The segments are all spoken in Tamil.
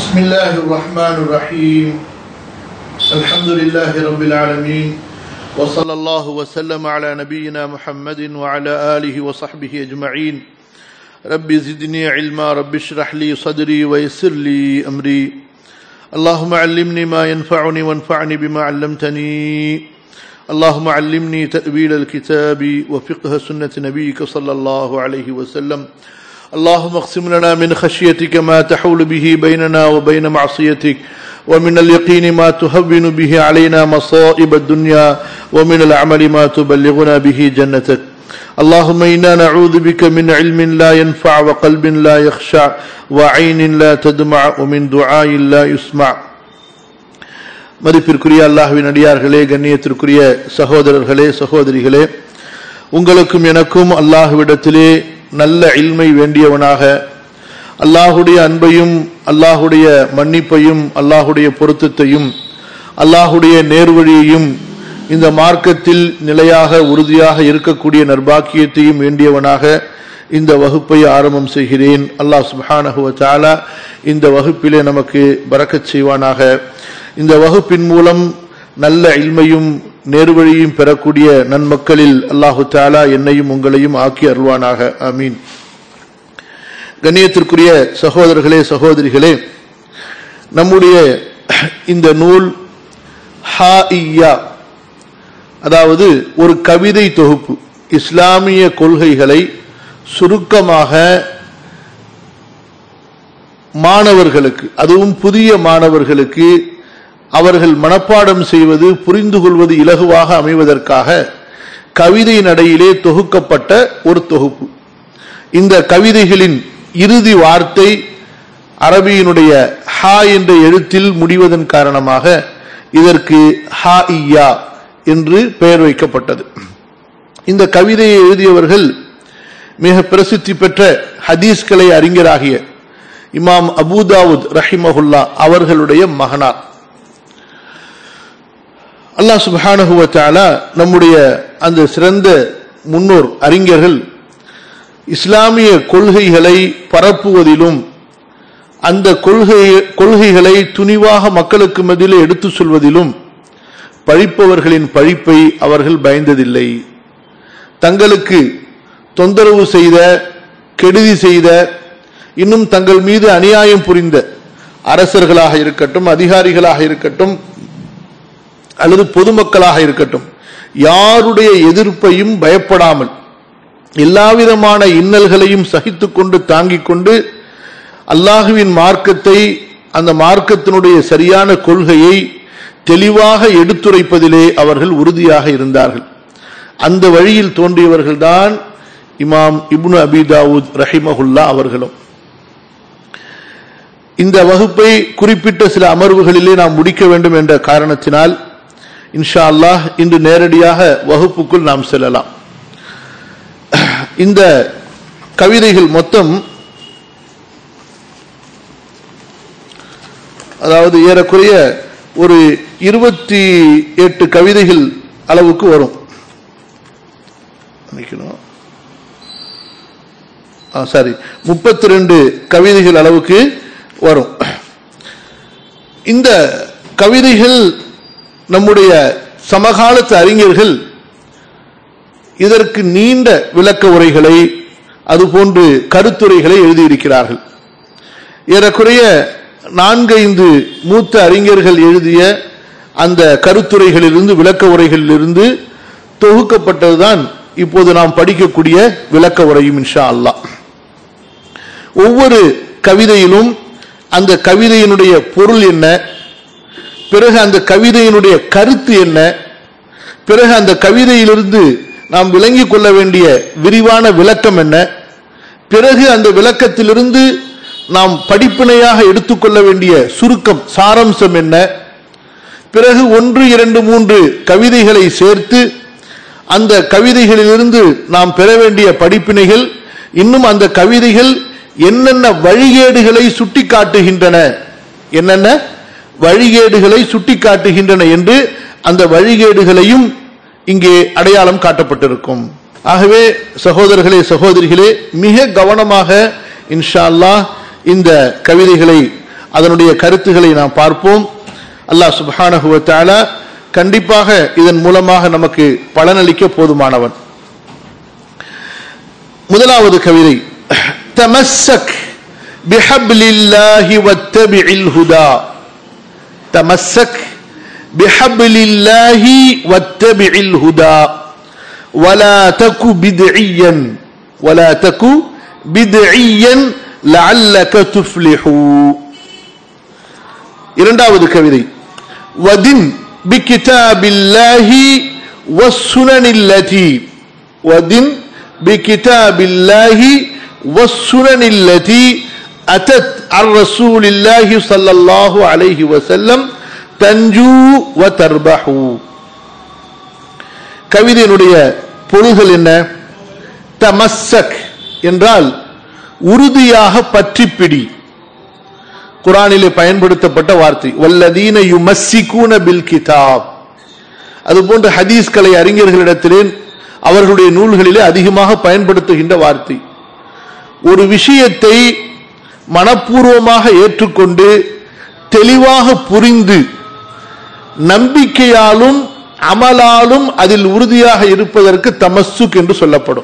بسم الله الرحمن الرحيم الحمد لله رب العالمين وصلى الله وسلم على نبينا محمد وعلى آله وصحبه أجمعين رب زدني علما رب اشرح لي صدري ويسر لي أمري اللهم علمني ما ينفعني وانفعني بما علمتني اللهم علمني تأويل الكتاب وفقه سنة نبيك صلى الله عليه وسلم اللهم اقسم لنا من خشيتك ما تحول به بيننا وبين معصيتك ومن اليقين ما تهون به علينا مصائب الدنيا ومن العمل ما تبلغنا به جنتك اللهم انا نعوذ بك من علم لا ينفع وقلب لا يخشع وعين لا تدمع ومن دعاء لا يسمع மதிப்பிற்குரிய அல்லாஹ்வின் அடியார்களே கண்ணியத்திற்குரிய சகோதரர்களே சகோதரிகளே உங்களுக்கும் எனக்கும் அல்லாஹ்விடத்திலே நல்ல இல்மை வேண்டியவனாக அல்லாஹுடைய அன்பையும் அல்லாஹுடைய மன்னிப்பையும் அல்லாஹுடைய பொருத்தத்தையும் அல்லாஹுடைய நேர்வழியையும் இந்த மார்க்கத்தில் நிலையாக உறுதியாக இருக்கக்கூடிய நர்பாக்கியத்தையும் வேண்டியவனாக இந்த வகுப்பை ஆரம்பம் செய்கிறேன் அல்லாஹ் சுபஹானஹுவ தாலா இந்த வகுப்பிலே நமக்கு பறக்கச் செய்வானாக இந்த வகுப்பின் மூலம் நல்ல இல்மையும் நேர்வழியும் பெறக்கூடிய நன்மக்களில் அல்லாஹு தாலா என்னையும் உங்களையும் ஆக்கி அருள்வானாக அமீன் கண்ணியத்திற்குரிய சகோதரர்களே சகோதரிகளே நம்முடைய இந்த நூல் ஹா இயா அதாவது ஒரு கவிதை தொகுப்பு இஸ்லாமிய கொள்கைகளை சுருக்கமாக மாணவர்களுக்கு அதுவும் புதிய மாணவர்களுக்கு அவர்கள் மனப்பாடம் செய்வது புரிந்து கொள்வது இலகுவாக அமைவதற்காக கவிதை நடையிலே தொகுக்கப்பட்ட ஒரு தொகுப்பு இந்த கவிதைகளின் இறுதி வார்த்தை அரபியினுடைய ஹா என்ற எழுத்தில் முடிவதன் காரணமாக இதற்கு ஹா இயா என்று பெயர் வைக்கப்பட்டது இந்த கவிதையை எழுதியவர்கள் மிக பிரசித்தி பெற்ற ஹதீஸ்களை அறிஞராகிய இமாம் அபுதாவுத் ரஹிமஹுல்லா அவர்களுடைய மகனார் அல்லாஹ் சுபானகுவத்தாலா நம்முடைய அந்த சிறந்த முன்னோர் அறிஞர்கள் இஸ்லாமிய கொள்கைகளை பரப்புவதிலும் அந்த கொள்கை கொள்கைகளை துணிவாக மக்களுக்கு மத்தியில் எடுத்து சொல்வதிலும் பழிப்பவர்களின் பழிப்பை அவர்கள் பயந்ததில்லை தங்களுக்கு தொந்தரவு செய்த கெடுதி செய்த இன்னும் தங்கள் மீது அநியாயம் புரிந்த அரசர்களாக இருக்கட்டும் அதிகாரிகளாக இருக்கட்டும் அல்லது பொதுமக்களாக இருக்கட்டும் யாருடைய எதிர்ப்பையும் பயப்படாமல் எல்லாவிதமான இன்னல்களையும் சகித்துக் கொண்டு தாங்கிக் கொண்டு அல்லாஹுவின் மார்க்கத்தை அந்த மார்க்கத்தினுடைய சரியான கொள்கையை தெளிவாக எடுத்துரைப்பதிலே அவர்கள் உறுதியாக இருந்தார்கள் அந்த வழியில் தோன்றியவர்கள்தான் இமாம் இப்னு அபிதாவுத் ரஹிமஹுல்லா அவர்களும் இந்த வகுப்பை குறிப்பிட்ட சில அமர்வுகளிலே நாம் முடிக்க வேண்டும் என்ற காரணத்தினால் இன்ஷா அல்லாஹ் இன்று நேரடியாக வகுப்புக்குள் நாம் செல்லலாம் இந்த கவிதைகள் மொத்தம் அதாவது ஏறக்குறைய ஒரு இருபத்தி எட்டு கவிதைகள் அளவுக்கு வரும் சாரி முப்பத்தி ரெண்டு கவிதைகள் அளவுக்கு வரும் இந்த கவிதைகள் நம்முடைய சமகாலத்து அறிஞர்கள் இதற்கு நீண்ட விளக்க உரைகளை அதுபோன்று கருத்துரைகளை எழுதியிருக்கிறார்கள் ஏறக்குறைய நான்கைந்து மூத்த அறிஞர்கள் எழுதிய அந்த கருத்துரைகளிலிருந்து விளக்க உரைகளிலிருந்து தொகுக்கப்பட்டதுதான் இப்போது நாம் படிக்கக்கூடிய விளக்க உரையும் இன்ஷா அல்லா ஒவ்வொரு கவிதையிலும் அந்த கவிதையினுடைய பொருள் என்ன பிறகு அந்த கவிதையினுடைய கருத்து என்ன பிறகு அந்த கவிதையிலிருந்து நாம் விளங்கிக் கொள்ள வேண்டிய விரிவான விளக்கம் என்ன பிறகு அந்த விளக்கத்திலிருந்து நாம் படிப்பினையாக எடுத்துக்கொள்ள வேண்டிய சுருக்கம் சாரம்சம் என்ன பிறகு ஒன்று இரண்டு மூன்று கவிதைகளை சேர்த்து அந்த கவிதைகளிலிருந்து நாம் பெற வேண்டிய படிப்பினைகள் இன்னும் அந்த கவிதைகள் என்னென்ன வழிகேடுகளை சுட்டி காட்டுகின்றன என்னென்ன வழிகேடுகளை சுட்டி காட்டுகின்றன என்று அந்த வழிகேடுகளையும் இங்கே அடையாளம் காட்டப்பட்டிருக்கும் ஆகவே சகோதரர்களே சகோதரிகளே மிக கவனமாக இன்ஷா அல்லாஹ் இந்த கவிதைகளை அதனுடைய கருத்துக்களை நாம் பார்ப்போம் அல்லாஹ் சுப்ஹானஹு வ தஆலா கண்டிப்பாக இதன் மூலமாக நமக்கு பலனளிக்க போதுமானவன் முதலாவது கவிதை தமஸ்ஸக் பிஹப்லில்லாஹி வத்தபிஇல் ஹுதா தமஸ்ஸக் பிஹப்லில்லாஹி வத்தபிஇல் ஹுதா ولا تك بدعيا ولا تك بدعيا لعلك تفلح இரண்டாவது கவிதை வதின் بكتاب الله والسنن التي ودن بكتاب الله والسنن التي أتت عن رسول الله صلى الله عليه وسلم تنجو وتربح கவிதையினுடைய பொருள்கள் என்ன தமஸ்ஸக் என்றால் உறுதியாக பற்றிப்பிடி குரானிலே பயன்படுத்தப்பட்ட வார்த்தை வல்லதீன யுமஸ்ஸிகூன பில் கிதாப் அதுபோன்ற ஹதீஸ்களை அறிஞர்களிடத்திலே அவர்களுடைய நூல்களிலே அதிகமாக பயன்படுத்துகின்ற வார்த்தை ஒரு விஷயத்தை மனப்பூர்வமாக ஏற்றுக்கொண்டு தெளிவாக புரிந்து நம்பிக்கையாலும் அமலாலும் அதில் உறுதியாக இருப்பதற்கு தமஸ்ஸுக் என்று சொல்லப்படும்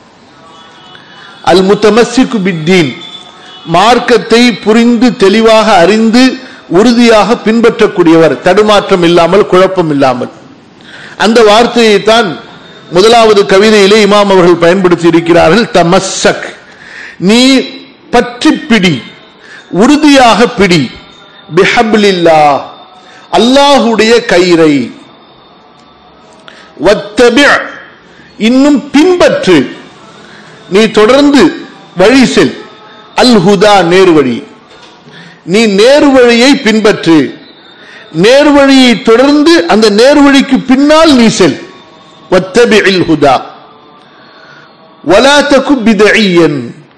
அல் முத்தமஸ்ஸிக்கு பித்தீன் மார்க்கத்தை புரிந்து தெளிவாக அறிந்து உறுதியாக பின்பற்றக்கூடியவர் தடுமாற்றம் இல்லாமல் குழப்பம் இல்லாமல் அந்த வார்த்தையை தான் முதலாவது கவிதையிலே இமாம் அவர்கள் பயன்படுத்தி இருக்கிறார்கள் தமஸ்ஸக் நீ பற்றி பிடி உறுதியாக பிடி பிஹப்லில்லா அல்லாஹுடைய கயிறை வத்தபி இன்னும் பின்பற்று நீ தொடர்ந்து வழி செல் அல் ஹுதா நேர்வழி நீ நேர்வழியை பின்பற்று நேர்வழியை தொடர்ந்து அந்த நேர்வழிக்கு பின்னால் நீ செல் வத்தபி அல் ஹுதா வலாத்தகு பிதஐயன்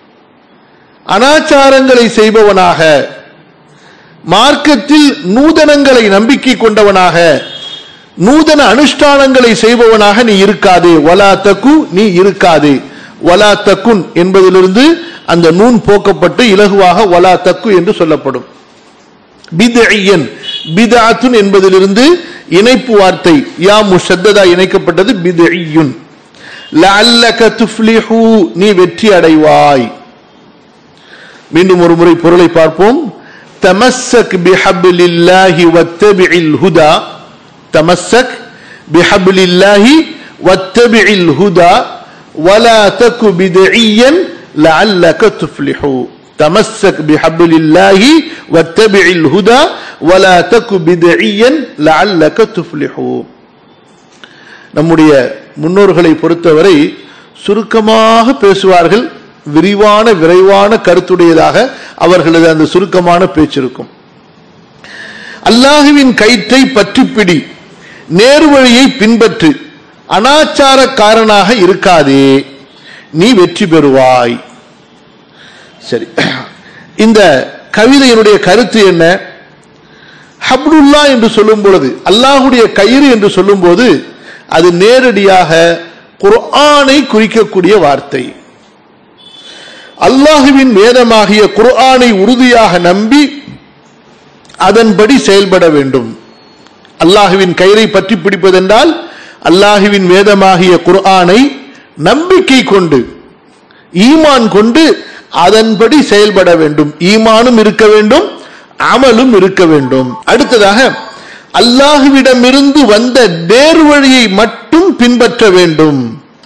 அனாச்சாரங்களை செய்பவனாக மார்க்கத்தில் நூதனங்களை நம்பிக்கை கொண்டவனாக நூதன அனுஷ்டானங்களை செய்பவனாக நீ இருக்காதே வலா தக்கு நீ இருக்காதே வலா தக்குன் என்பதிலிருந்து அந்த நூன் போக்கப்பட்டு இலகுவாக வலா தக்கு என்று சொல்லப்படும் பிதஐயன் பிதாத்துன் என்பதிலிருந்து இணைப்பு வார்த்தை யா முஷத்ததா இணைக்கப்பட்டது பிதஐயுன் லஅல்லக துஃப்லிஹு நீ வெற்றி அடைவாய் மீண்டும் ஒரு முறை பொருளை பார்ப்போம் தமஸ்ஸக் பிஹப்லில்லாஹி வத்தபிஇல் ஹுதா தமஸ்ஸக் பிஹப்லில்லாஹி வத்தபிஇல் ஹுதா ولا تك بدعيا لعلك تفلح تمسك بحبل الله واتبع الهدى ولا تك بدعيا لعلك تفلح நம்முடைய முன்னோர்களை பொறுத்தவரை சுருக்கமாக பேசுவார்கள் விரிவான விரைவான கருத்துடையதாக அவர்களது அந்த சுருக்கமான பேச்சு இருக்கும் அல்லாஹுவின் கயிற்றை பற்றிப்பிடி நேர்வழியை பின்பற்று அனாச்சாரக்காரனாக இருக்காதே நீ வெற்றி பெறுவாய் சரி இந்த கவிதையினுடைய கருத்து என்ன ஹப்டுல்லா என்று சொல்லும் பொழுது அல்லாஹுடைய கயிறு என்று சொல்லும் போது அது நேரடியாக குர்ஆனை குறிக்கக்கூடிய வார்த்தை அல்லாஹுவின் வேதமாகிய குர்ஆனை உறுதியாக நம்பி அதன்படி செயல்பட வேண்டும் அல்லாஹுவின் கயிறை பற்றி பிடிப்பதென்றால் அல்லாஹுவின் வேதமாகிய குர்ஆனை நம்பிக்கை கொண்டு ஈமான் கொண்டு அதன்படி செயல்பட வேண்டும் ஈமானும் இருக்க வேண்டும் அமலும் இருக்க வேண்டும் அடுத்ததாக அல்லாஹுவிடமிருந்து வந்த நேர்வழியை மட்டும் பின்பற்ற வேண்டும்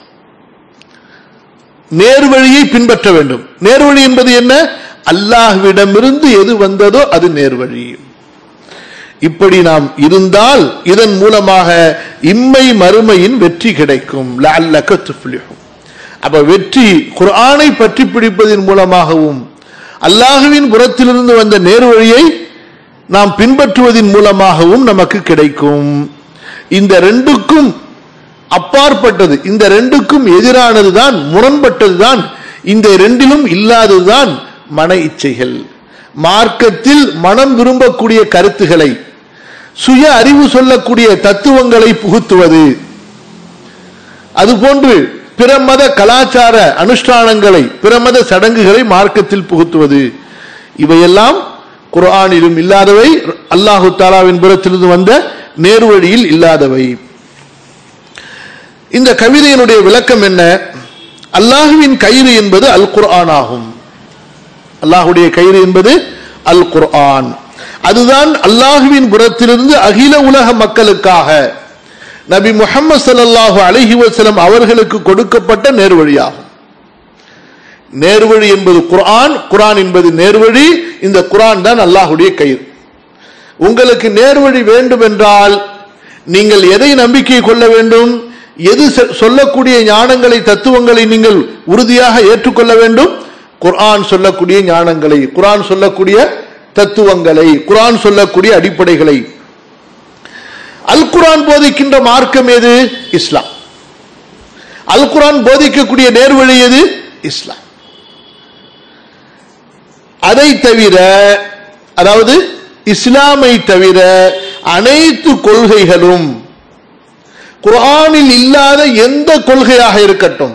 நேர்வழியை பின்பற்ற வேண்டும் நேர்வழி என்பது என்ன அல்லாஹ்விடமிருந்து எது வந்ததோ அது நேர்வழி இப்படி நாம் இருந்தால் இதன் மூலமாக இம்மை மறுமையின் வெற்றி கிடைக்கும் லஅல்லக துஃப்லிஹு அப்ப வெற்றி குர்ஆனை பற்றி பிடிப்பதன் மூலமாகவும் அல்லாஹுவின் புறத்திலிருந்து வந்த நேர்வழியை நாம் பின்பற்றுவதன் மூலமாகவும் நமக்கு கிடைக்கும் இந்த ரெண்டுக்கும் அப்பாற்பட்டது இந்த ரெண்டுக்கும் எதிரானதுதான் முரண்பட்டதுதான் இந்த ரெண்டிலும் இல்லாததுதான் மன இச்சைகள் மார்க்கத்தில் மனம் விரும்பக்கூடிய கருத்துக்களை சுய அறிவு சொல்லக்கூடிய தத்துவங்களை புகுத்துவது அதுபோன்று பிற மத கலாச்சார அனுஷ்டானங்களை பிற மத சடங்குகளை மார்க்கத்தில் புகுத்துவது இவையெல்லாம் குர்ஆனிலும் இல்லாதவை அல்லாஹு தாலாவின் புறத்திலிருந்து வந்த நேர்வழியில் இல்லாதவை இந்த கவிதையினுடைய விளக்கம் என்ன அல்லாஹுவின் கயிறு என்பது அல் குர்ஆன் ஆகும் அல்லாஹுடைய கயிறு என்பது அல் குர்ஆன் அதுதான் அல்லாஹுவின் புறத்திலிருந்து அகில உலக மக்களுக்காக நபி முகமது ஸல்லல்லாஹு அலைஹி வஸல்லம் அவர்களுக்கு கொடுக்கப்பட்ட நேர்வழியாகும் நேர்வழி என்பது குர்ஆன் குர்ஆன் என்பது நேர்வழி இந்த குர்ஆன் தான் அல்லாஹுடைய கயிறு உங்களுக்கு நேர்வழி வேண்டும் என்றால் நீங்கள் எதை நம்பிக்கை கொள்ள வேண்டும் எது செ- சொல்லக்கூடிய ஞானங்களை தத்துவங்களை நீங்கள் உறுதியாக ஏற்றுக்கொள்ள வேண்டும் குர்ஆன் சொல்லக்கூடிய ஞானங்களை குர்ஆன் சொல்லக்கூடிய தத்துவங்களை குர்ஆன் சொல்லக்கூடிய அடிப்படைகளை அல் குர்ஆன் போதிக்கின்ற மார்க்கம் எது இஸ்லாம் அல் குர்ஆன் போதிக்கக்கூடிய நேர்வழி எது இஸ்லாம் அதை தவிர அதாவது இஸ்லாமை தவிர அனைத்து கொள்கைகளும் குர்ஆனில் இல்லாத எந்த கொள்கையாக இருக்கட்டும்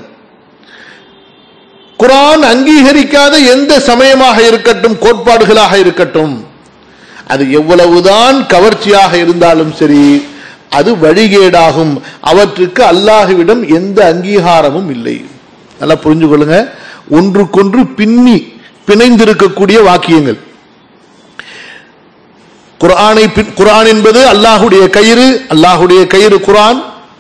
குர்ஆன் அங்கீகரிக்காத எந்த சமயமாக இருக்கட்டும் கோட்பாடுகளாக இருக்கட்டும் அது எவ்வளவுதான் கவர்ச்சியாக இருந்தாலும் சரி அது வழிகேடாகும் அவற்றுக்கு அல்லாஹுவிடம் எந்த அங்கீகாரமும் இல்லை நல்லா புரிஞ்சு கொள்ளுங்க ஒன்றுக்கொன்று பின்னி பிணைந்திருக்கக்கூடிய வாக்கியங்கள் குர்ஆனை பின்- குர்ஆன் என்பது அல்லாஹுடைய கயிறு அல்லாஹுடைய கயிறு குர்ஆன்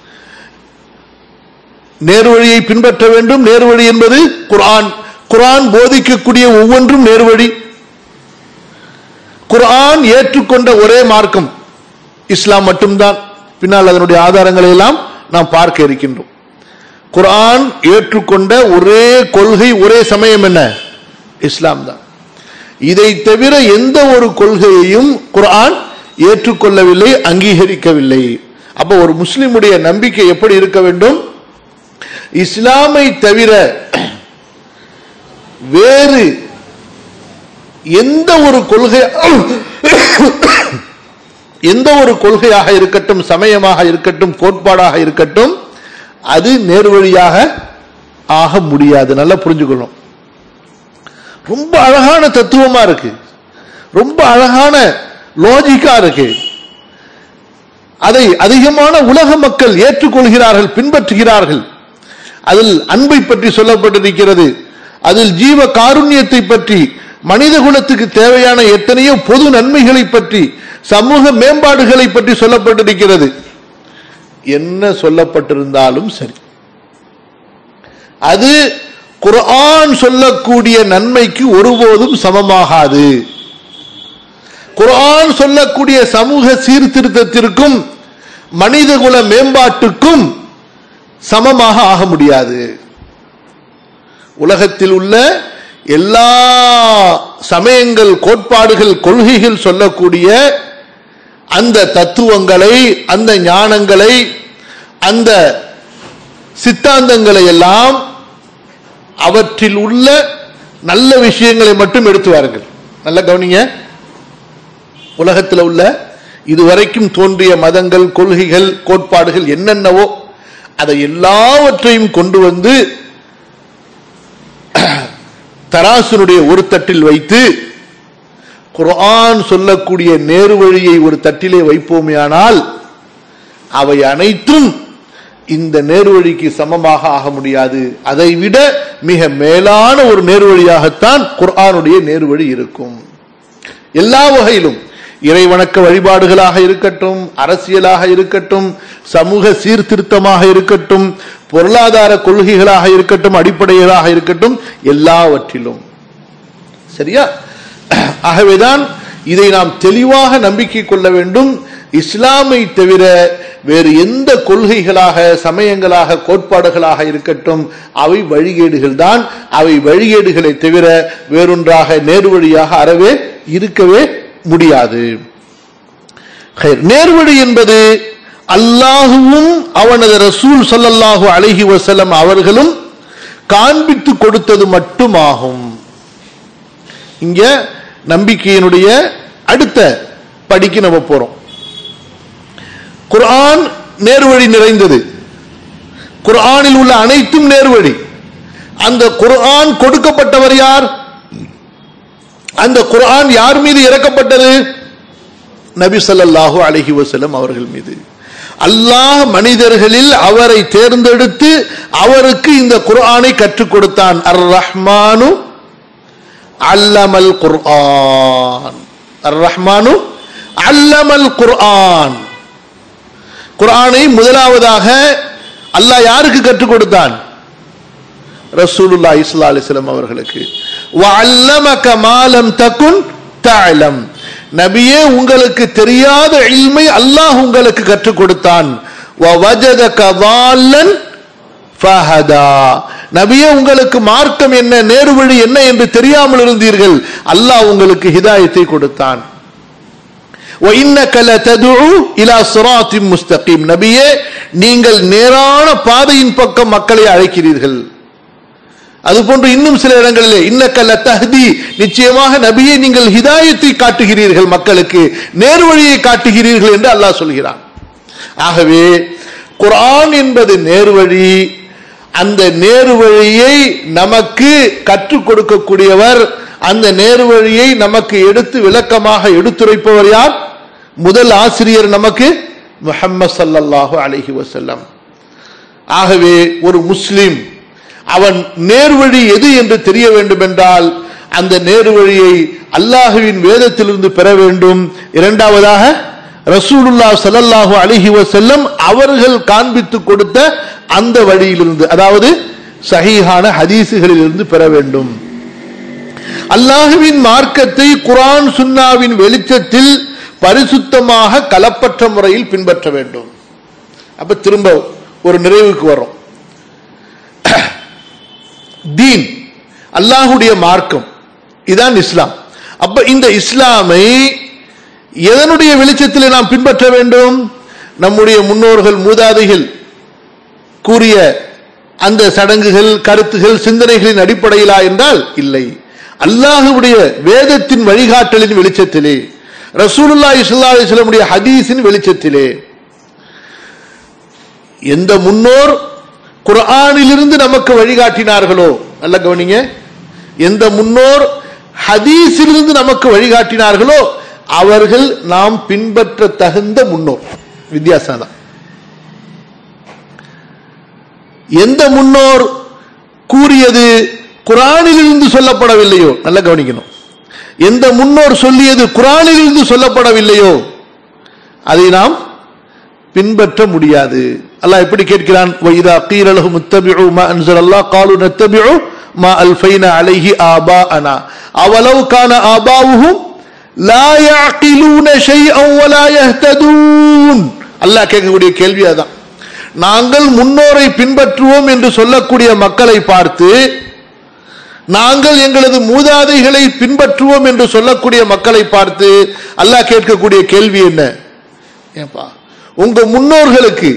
நேர்வழியை பின்பற்ற வேண்டும் நேர்வழி என்பது குர்ஆன் குர்ஆன் போதிக்கக்கூடிய ஒவ்வொன்றும் நேர்வழி குர்ஆன் ஏற்றுக்கொண்ட ஒரே மார்க்கம் இஸ்லாம் மட்டும்தான் பின்னால் அதனுடைய ஆதாரங்களை எல்லாம் நாம் பார்க்க இருக்கின்றோம் குர்ஆன் ஏற்றுக்கொண்ட ஒரே கொள்கை ஒரே சமயம் என்ன இஸ்லாம் தான் இதை தவிர எந்த ஒரு கொள்கையையும் குர்ஆன் ஏற்றுக்கொள்ளவில்லை அங்கீகரிக்கவில்லை அப்ப ஒரு முஸ்லிமுடைய நம்பிக்கை எப்படி இருக்க வேண்டும் இஸ்லாமை தவிர வேறு எந்த ஒரு கொள்கை எந்த ஒரு கொள்கையாக இருக்கட்டும் சமயமாக இருக்கட்டும் கோட்பாடாக இருக்கட்டும் அது நேர்வழியாக ஆக முடியாது நல்லா புரிஞ்சுக்கணும் ரொம்ப அழகான தத்துவமா இருக்கு ரொம்ப அழகான லாஜிக்கா இருக்கு அதை அதிகமான உலக மக்கள் ஏற்றுக்கொள்கிறார்கள் பின்பற்றுகிறார்கள் அதில் அன்பை பற்றி சொல்லப்பட்டிருக்கிறது அதில் ஜீவ காருண்யத்தை பற்றி மனித குலத்துக்கு தேவையான எத்தனையோ பொது நன்மைகளை பற்றி சமூக மேம்பாடுகளை பற்றி சொல்லப்பட்டிருக்கிறது என்ன சொல்லப்பட்டிருந்தாலும் சரி அது குர்ஆன் சொல்லக்கூடிய நன்மைக்கு ஒருபோதும் சமமாகாது குர்ஆன் சொல்லக்கூடிய சமூக சீர்திருத்தத்திற்கும் மனிதகுல மேம்பாட்டுக்கும் சமமாக ஆக முடியாது உலகத்தில் உள்ள எல்லா சமயங்கள் கோட்பாடுகள் கொள்கைகள் சொல்லக்கூடிய அந்த தத்துவங்களை அந்த ஞானங்களை அந்த சித்தாந்தங்களை எல்லாம் அவற்றில் உள்ள நல்ல விஷயங்களை மட்டும் எடுத்து வாருங்கள் நல்ல கவனிங்க உலகத்தில் உள்ள இதுவரைக்கும் தோன்றிய மதங்கள் கொள்கைகள் கோட்பாடுகள் என்னென்னவோ அதை எல்லாவற்றையும் கொண்டு வந்து தராசனுடைய ஒரு தட்டில் வைத்து குர்ஆன் சொல்லக்கூடிய நேர்வழியை ஒரு தட்டிலே வைப்போமேயானால் அவை அனைத்தும் இந்த நேர்வழிக்கு சமமாக ஆக முடியாது அதை விட மிக மேலான ஒரு நேர்வழியாகத்தான் குர்ஆனுடைய நேர்வழி இருக்கும் எல்லா வகையிலும் இறைவணக்க வழிபாடுகளாக இருக்கட்டும் அரசியலாக இருக்கட்டும் சமூக சீர்திருத்தமாக இருக்கட்டும் பொருளாதார கொள்கைகளாக இருக்கட்டும் அடிப்படைகளாக இருக்கட்டும் எல்லாவற்றிலும் சரியா ஆகவேதான் இதை நாம் தெளிவாக நம்பிக்கை கொள்ள வேண்டும் இஸ்லாமை தவிர வேறு எந்த கொள்கைகளாக சமயங்களாக கோட்பாடுகளாக இருக்கட்டும் அவை வழிகேடுகள் தான் அவை வழிகேடுகளை தவிர வேறொன்றாக நேர்வழியாக அறவே இருக்கவே முடியாது ஹைர். நேர்வழி என்பது அல்லாஹுவும் அவனது ரசூல் ஸல்லல்லாஹு அலைஹி வஸல்லம் அவர்களும் காண்பித்து கொடுத்தது மட்டுமாகும் இங்க நம்பிக்கையினுடைய அடுத்த படிக்கு நம்ம போறோம் குர்ஆன் நேர்வழி நிறைந்தது குர்ஆனில் உள்ள அனைத்தும் நேர்வழி அந்த குர்ஆன் கொடுக்கப்பட்டவர் யார் அந்த குர்ஆன் யார் மீது இறக்கப்பட்டது நபி ஸல்லல்லாஹு அலைஹி வஸல்லம் அவர்கள் மீது அல்லாஹ் மனிதர்களில் அவரை தேர்ந்தெடுத்து அவருக்கு இந்த குர்ஆனை கற்றுக் கொடுத்தான் அர் ரஹ்மானு அல்லமல் குர்ஆன் அர் ரஹ்மானு அல்லமல் குர்ஆன் குர்ஆனை முதலாவதாக அல்லாஹ் யாருக்கு கற்றுக் கொடுத்தான் ரசூலுல்லாஹி ஸல்லல்லாஹு அலைஹி வஸல்லம் அவர்களுக்கு வஅல்லமக மா லம் தகுன் தஅலம் நபியே உங்களுக்கு தெரியாத இல்மை அல்லாஹ் உங்களுக்கு கற்றுக் கொடுத்தான் வவஜதக ضالًا ஃபஹதா நபியே உங்களுக்கு மார்க்கம் என்ன நேர்வழி என்ன என்று தெரியாமல் இருந்தீர்கள் அல்லாஹ் உங்களுக்கு ஹிதாயத்தை கொடுத்தான் وَإِنَّكَ لَتَدْعُو إِلَى صِرَاطٍ مُسْتَقِيمٍ நபியே நீங்கள் நேரான பாதையின் பக்கம் மக்களை அழைக்கிறீர்கள் அதுபோன்று இன்னும் சில இடங்களிலே இன்னக்கல்ல தஹ்தி நிச்சயமாக நபியை நீங்கள் ஹிதாயத்தை காட்டுகிறீர்கள் மக்களுக்கு நேர்வழியை காட்டுகிறீர்கள் என்று அல்லாஹ் சொல்கிறான் ஆகவே குர்ஆன் என்பது நேர்வழி அந்த நேர்வழியை நமக்கு கற்றுக் கொடுக்கக்கூடியவர் அந்த நேர்வழியை நமக்கு எடுத்து விளக்கமாக எடுத்துரைப்பவர் யார் முதல் ஆசிரியர் நமக்கு முஹம்மது ஸல்லல்லாஹு அலைஹி வஸல்லம் ஆகவே ஒரு முஸ்லிம் அவன் நேர்வழி எது என்று தெரிய வேண்டும் என்றால் அந்த நேர்வழியை அல்லாஹுவின் வேதத்திலிருந்து பெற வேண்டும் இரண்டாவதாக ரசூலுல்லா ஸல்லல்லாஹு அலைஹி வஸல்லம் அவர்கள் காண்பித்து கொடுத்த அந்த வழியிலிருந்து அதாவது சஹீஹான ஹதீசுகளிலிருந்து பெற வேண்டும் அல்லாஹுவின் மார்க்கத்தை குர்ஆன் சுன்னாவின் வெளிச்சத்தில் பரிசுத்தமாக கலப்பற்ற முறையில் பின்பற்ற வேண்டும் அப்ப திரும்ப ஒரு நிறைவுக்கு வரும் தீன் அல்லாஹுடைய மார்க்கம் இதான் இஸ்லாம் அப்ப இந்த இஸ்லாமை எதனுடைய வெளிச்சத்தில் நாம் பின்பற்ற வேண்டும் நம்முடைய முன்னோர்கள் மூதாதைகள் கூறிய அந்த சடங்குகள் கருத்துகள் சிந்தனைகளின் அடிப்படையிலா என்றால் இல்லை அல்லாஹுடைய வேதத்தின் வழிகாட்டலின் வெளிச்சத்திலே ரசூலுல்லாஹி ஸல்லல்லாஹு அலைஹி வஸல்லமுடைய ஹதீஸின் வெளிச்சத்திலே எந்த முன்னோர் குர்ஆனிலிருந்து நமக்கு வழிகாட்டினார்களோ நல்ல கவனிங்க எந்த முன்னோர் ஹதீஸிலிருந்து நமக்கு வழிகாட்டினார்களோ அவர்கள் நாம் பின்பற்ற தகுந்த முன்னோர் வித்தியாசம் தான் எந்த முன்னோர் கூறியது குரானிலிருந்து சொல்லப்படவில்லையோ நல்ல கவனிக்கணும் எந்த முன்னோர் சொல்லியது குரானிலிருந்து சொல்லப்படவில்லையோ அதை நாம் பின்பற்ற முடியாது அல்லாஹ் எப்படி கேட்கிறான் வைதா கீரலஹு முத்தபிஉ மா அன்ஸல் அல்லாஹ் காலு நத்தபிஉ மா அல்ஃபைனா அலைஹி ஆபாஅனா அவலவ் கான ஆபாவுஹும் லா يعقلون شيئا ولا يهتدون அல்லாஹ் கேட்கக்கூடிய கேள்வி அதான் நாங்கள் முன்னோரை பின்பற்றுவோம் என்று சொல்லக்கூடிய மக்களை பார்த்து நாங்கள் எங்களது மூதாதைகளை பின்பற்றுவோம் என்று சொல்லக்கூடிய மக்களை பார்த்து அல்லாஹ் கேட்கக்கூடிய கேள்வி என்ன ஏன்பா உங்க முன்னோர்களுக்கு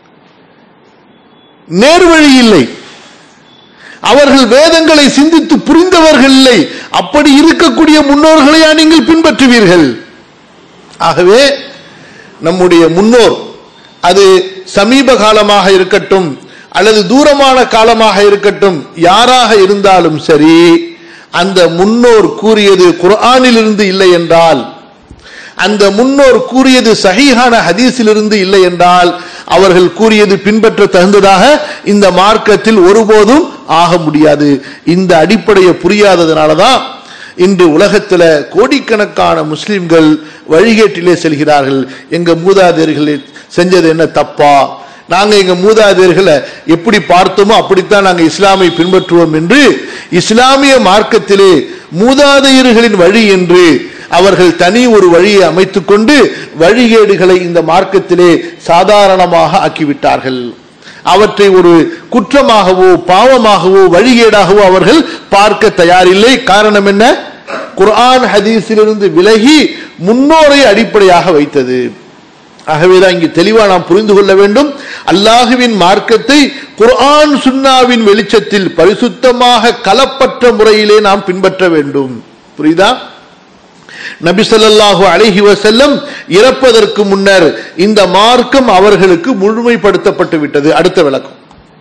நேர்வழி இல்லை அவர்கள் வேதங்களை சிந்தித்து புரிந்தவர்கள் இல்லை அப்படி இருக்கக்கூடிய முன்னோர்களையா நீங்கள் பின்பற்றுவீர்கள் ஆகவே நம்முடைய முன்னோர் அது சமீப காலமாக இருக்கட்டும் அல்லது தூரமான காலமாக இருக்கட்டும் யாராக இருந்தாலும் சரி அந்த முன்னோர் கூறியது குர்ஆனிலிருந்து இல்லை என்றால் அந்த முன்னோர் கூறியது சஹீஹான ஹதீஸிலிருந்து இல்லை என்றால் அவர்கள் கூறியது பின்பற்ற தகுந்ததாக இந்த மார்க்கத்தில் ஒருபோதும் ஆக முடியாது இந்த அடிப்படையை புரியாததுனால தான் இன்று உலகத்தில் கோடிக்கணக்கான முஸ்லிம்கள் வழிகேட்டிலே செல்கிறார்கள் எங்க மூதாதையர்கள் செஞ்சது என்ன தப்பா நாங்க எங்க மூதாதையர்களை எப்படி பார்த்தோமோ அப்படித்தான் நாங்க இஸ்லாமை பின்பற்றுவோம் என்று இஸ்லாமிய மார்க்கத்திலே மூதாதையர்களின் வழி என்று அவர்கள் தனி ஒரு வழியை அமைத்துக் கொண்டு வழிகேடுகளை இந்த மார்க்கத்திலே சாதாரணமாக ஆக்கிவிட்டார்கள் அவற்றை ஒரு குற்றமாகவோ பாவமாகவோ வழிகேடாகவோ அவர்கள் பார்க்க தயாரில்லை காரணம் என்ன குர்ஆன் ஹதீஸிலிருந்து விலகி முன்னோரை அடிப்படையாக வைத்தது ஆகவேதான் இங்கு தெளிவா நாம் புரிந்து கொள்ள வேண்டும் அல்லாஹுவின் மார்க்கத்தை குர்ஆன் சுன்னாவின் வெளிச்சத்தில் பரிசுத்தமாக கலப்பற்ற முறையிலே நாம் பின்பற்ற வேண்டும் புரியுதா நபி ஸல்லல்லாஹு அலைஹி வஸல்லம் இறப்பதற்கு முன்னர் இந்த மார்க்கம் அவர்களுக்கு முழுமைப்படுத்தப்பட்டு விட்டது அடுத்த விளக்கம்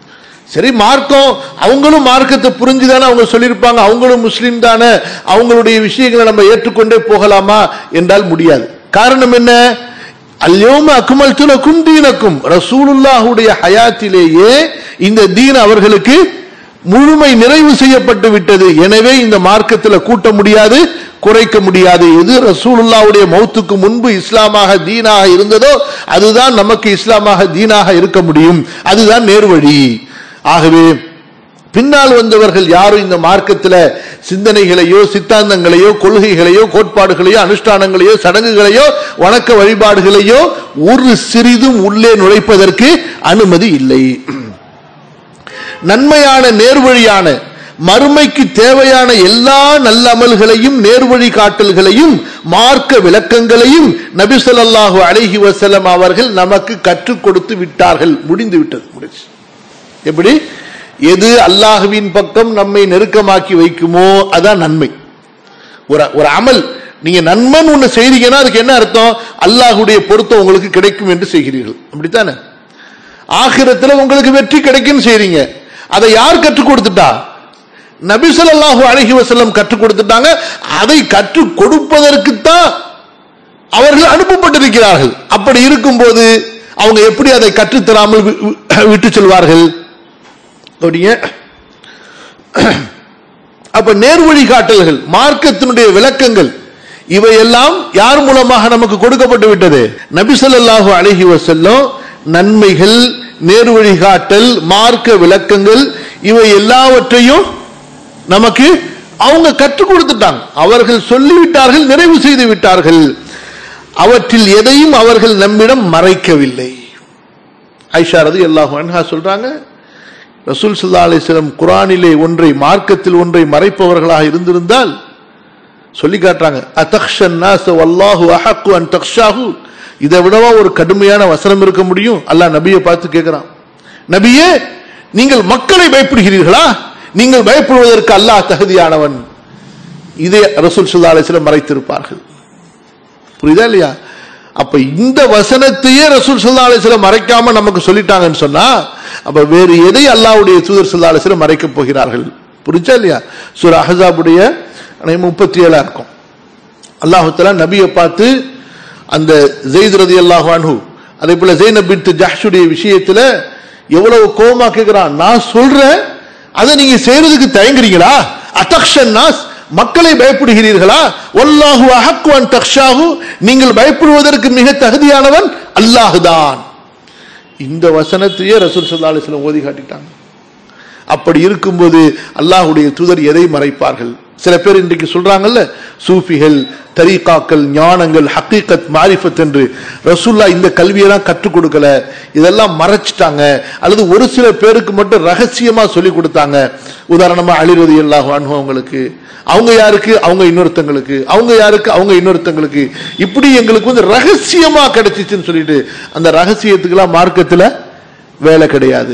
சரி மார்க்கம் அவங்களும் மார்க்கத்தை புரிஞ்சுதானே அவங்க சொல்லியிருப்பாங்க அவங்களும் முஸ்லீம் தானே அவங்களுடைய விஷயங்களை நம்ம ஏற்றுக்கொண்டே போகலாமா என்றால் முடியாது காரணம் என்ன அல்யோம அக்குமல் துலக்கும் தீனக்கும் ரசூலுல்லாஹுடைய ஹயாத்திலேயே இந்த தீன் அவர்களுக்கு முழுமை நிறைவு செய்யப்பட்டு விட்டது எனவே இந்த மார்க்கத்தில் கூட்ட முடியாது குறைக்க முடியாது எது ரசூலுல்லாவுடைய மௌத்துக்கு முன்பு இஸ்லாமாக தீனாக இருந்ததோ அதுதான் நமக்கு இஸ்லாமாக தீனாக இருக்க முடியும் அதுதான் நேர்வழி ஆகவே பின்னால் வந்தவர்கள் யாரும் இந்த மார்க்கத்தில் சிந்தனைகளையோ சித்தாந்தங்களையோ கொள்கைகளையோ கோட்பாடுகளையோ அனுஷ்டானங்களையோ சடங்குகளையோ வணக்க வழிபாடுகளையோ ஒரு சிறிதும் உள்ளே நுழைப்பதற்கு அனுமதி இல்லை நன்மையான நேர்வழியான மறுமைக்கு தேவையான எல்லா நல்ல அமல்களையும் நேர்வழி காட்டல்களையும் மார்க்க விளக்கங்களையும் நபி ஸல்லல்லாஹு அலைஹி வஸல்லம் அவர்கள் நமக்கு கற்றுக் கொடுத்து விட்டார்கள் முடிந்து விட்டது முடிச்சு எப்படி எது அல்லாஹுவின் பக்கம் நம்மை நெருக்கமாக்கி வைக்குமோ அதான் நன்மை ஒரு ஒரு அமல் நீங்க நன்மன் ஒண்ணு செய்றீங்கன்னா அதுக்கு என்ன அர்த்தம் அல்லாஹுடைய பொருத்தம் உங்களுக்கு கிடைக்கும் என்று செய்கிறீர்கள் அப்படித்தானே ஆகிரத்துல உங்களுக்கு வெற்றி கிடைக்கும் செய்றீங்க அதை யார் கற்றுக் கொடுத்துட்டா நபி ஸல்லல்லாஹு அலைஹி வஸல்லம் கற்றுக் கொடுத்துட்டாங்க அதை கற்றுக் கொடுப்பதற்குத்தான் அவர்கள் அனுப்பப்பட்டிருக்கிறார்கள் அப்படி இருக்கும்போது அவங்க எப்படி அதை கற்றுத்தராமல் வி- வி- விட்டு செல்வார்கள் அப்படிங்க அப்ப நேர்வழி காட்டல்கள் மார்க்கத்தினுடைய விளக்கங்கள் இவையெல்லாம் யார் மூலமாக நமக்கு கொடுக்கப்பட்டு விட்டது நபி ஸல்லல்லாஹு அலைஹி வஸல்லம் நன்மைகள் நேர்வழி காட்டல் மார்க்க விளக்கங்கள் இவை எல்லாவற்றையும் நமக்கு அவங்க கற்றுக் கொடுத்துட்டாங்க அவர்கள் சொல்லிவிட்டார்கள் நிறைவு செய்து விட்டார்கள் அவற்றில் எதையும் அவர்கள் நம்மிடம் மறைக்கவில்லை ஐஷா ரதி அல்லாஹு அன்ஹா சொல்றாங்க ரசூல் ஸல்லல்லாஹு அலைஹி வஸல்லம் குர்ஆனிலே ஒன்றை மார்க்கத்தில் ஒன்றை மறைப்பவர்களாக இருந்திருந்தால் சொல்லி காட்டுறாங்க அதக்ஷன் நாச வல்லாஹு அஹக்கு அன் தக்ஷாஹு இதை விடவா ஒரு கடுமையான வசனம் இருக்க முடியும் அல்லாஹ் நபியை பார்த்து கேட்கிறான் நபியே நீங்கள் மக்களை பயப்படுகிறீர்களா நீங்கள் பயப்படுவதற்கு அல்லாஹ் தகுதியானவன் இதை ரசூல் ஸல்லல்லாஹு அலைஹி வஸல்லம் மறைத்திருப்பார்கள் புரியுதா இல்லையா அப்ப இந்த வசனத்தையே ரசூல் ஸல்லல்லாஹு அலைஹி வஸல்லம் மறைக்காம நமக்கு சொல்லிட்டாங்கன்னு சொன்னா அப்ப வேறு எதை அல்லாஹ்வுடைய தூதர் ஸல்லல்லாஹு அலைஹி வஸல்லம் மறைக்க போகிறார்கள் புரிஞ்சா இல்லையா சூரா அஹ்ஸாபுடைய முப்பத்தி ஏழா இருக்கும் அல்லாஹு தஆலா நபியை பார்த்து அந்த ஜெயித் ரதி அல்லாஹு அன்ஹு அதே போல ஜெய்னப் பின்த் ஜஹ்ஷுடைய விஷயத்துல எவ்வளவு கோபமா கேட்கிறான் நான் சொல்றேன் அதை நீங்க செய்யறதுக்கு தயங்குறீங்களா அத்தக்ஷன் நாஸ் மக்களை பயப்படுகிறீர்களா வல்லாஹு அஹக்கு அன் தக்ஷாஹு நீங்கள் பயப்படுவதற்கு மிக தகுதியானவன் அல்லாஹுதான் இந்த வசனத்தையே ரசூல் ஸல்லல்லாஹு அலைஹி வஸல்லம் ஓதி காட்டிட்டாங்க அப்படி இருக்கும்போது அல்லாஹ்வுடைய தூதர் எதை மறைப்பார்கள் சில பேர் இன்றைக்கு சொல்றாங்கல்ல சூஃபிகள் தரீகாக்கள் ஞானங்கள் ஹக்கீகத் மாரிஃபத் என்று ரசூல்லா இந்த கல்வியெல்லாம் கற்றுக் கொடுக்கல இதெல்லாம் மறைச்சிட்டாங்க அல்லது ஒரு சில பேருக்கு மட்டும் ரகசியமா சொல்லி கொடுத்தாங்க உதாரணமா அழிறது எல்லா அவங்களுக்கு அவங்க யாருக்கு அவங்க இன்னொருத்தங்களுக்கு அவங்க யாருக்கு அவங்க இன்னொருத்தங்களுக்கு இப்படி எங்களுக்கு வந்து ரகசியமா கிடைச்சிச்சுன்னு சொல்லிட்டு அந்த ரகசியத்துக்கெல்லாம் மார்க்கத்துல வேலை கிடையாது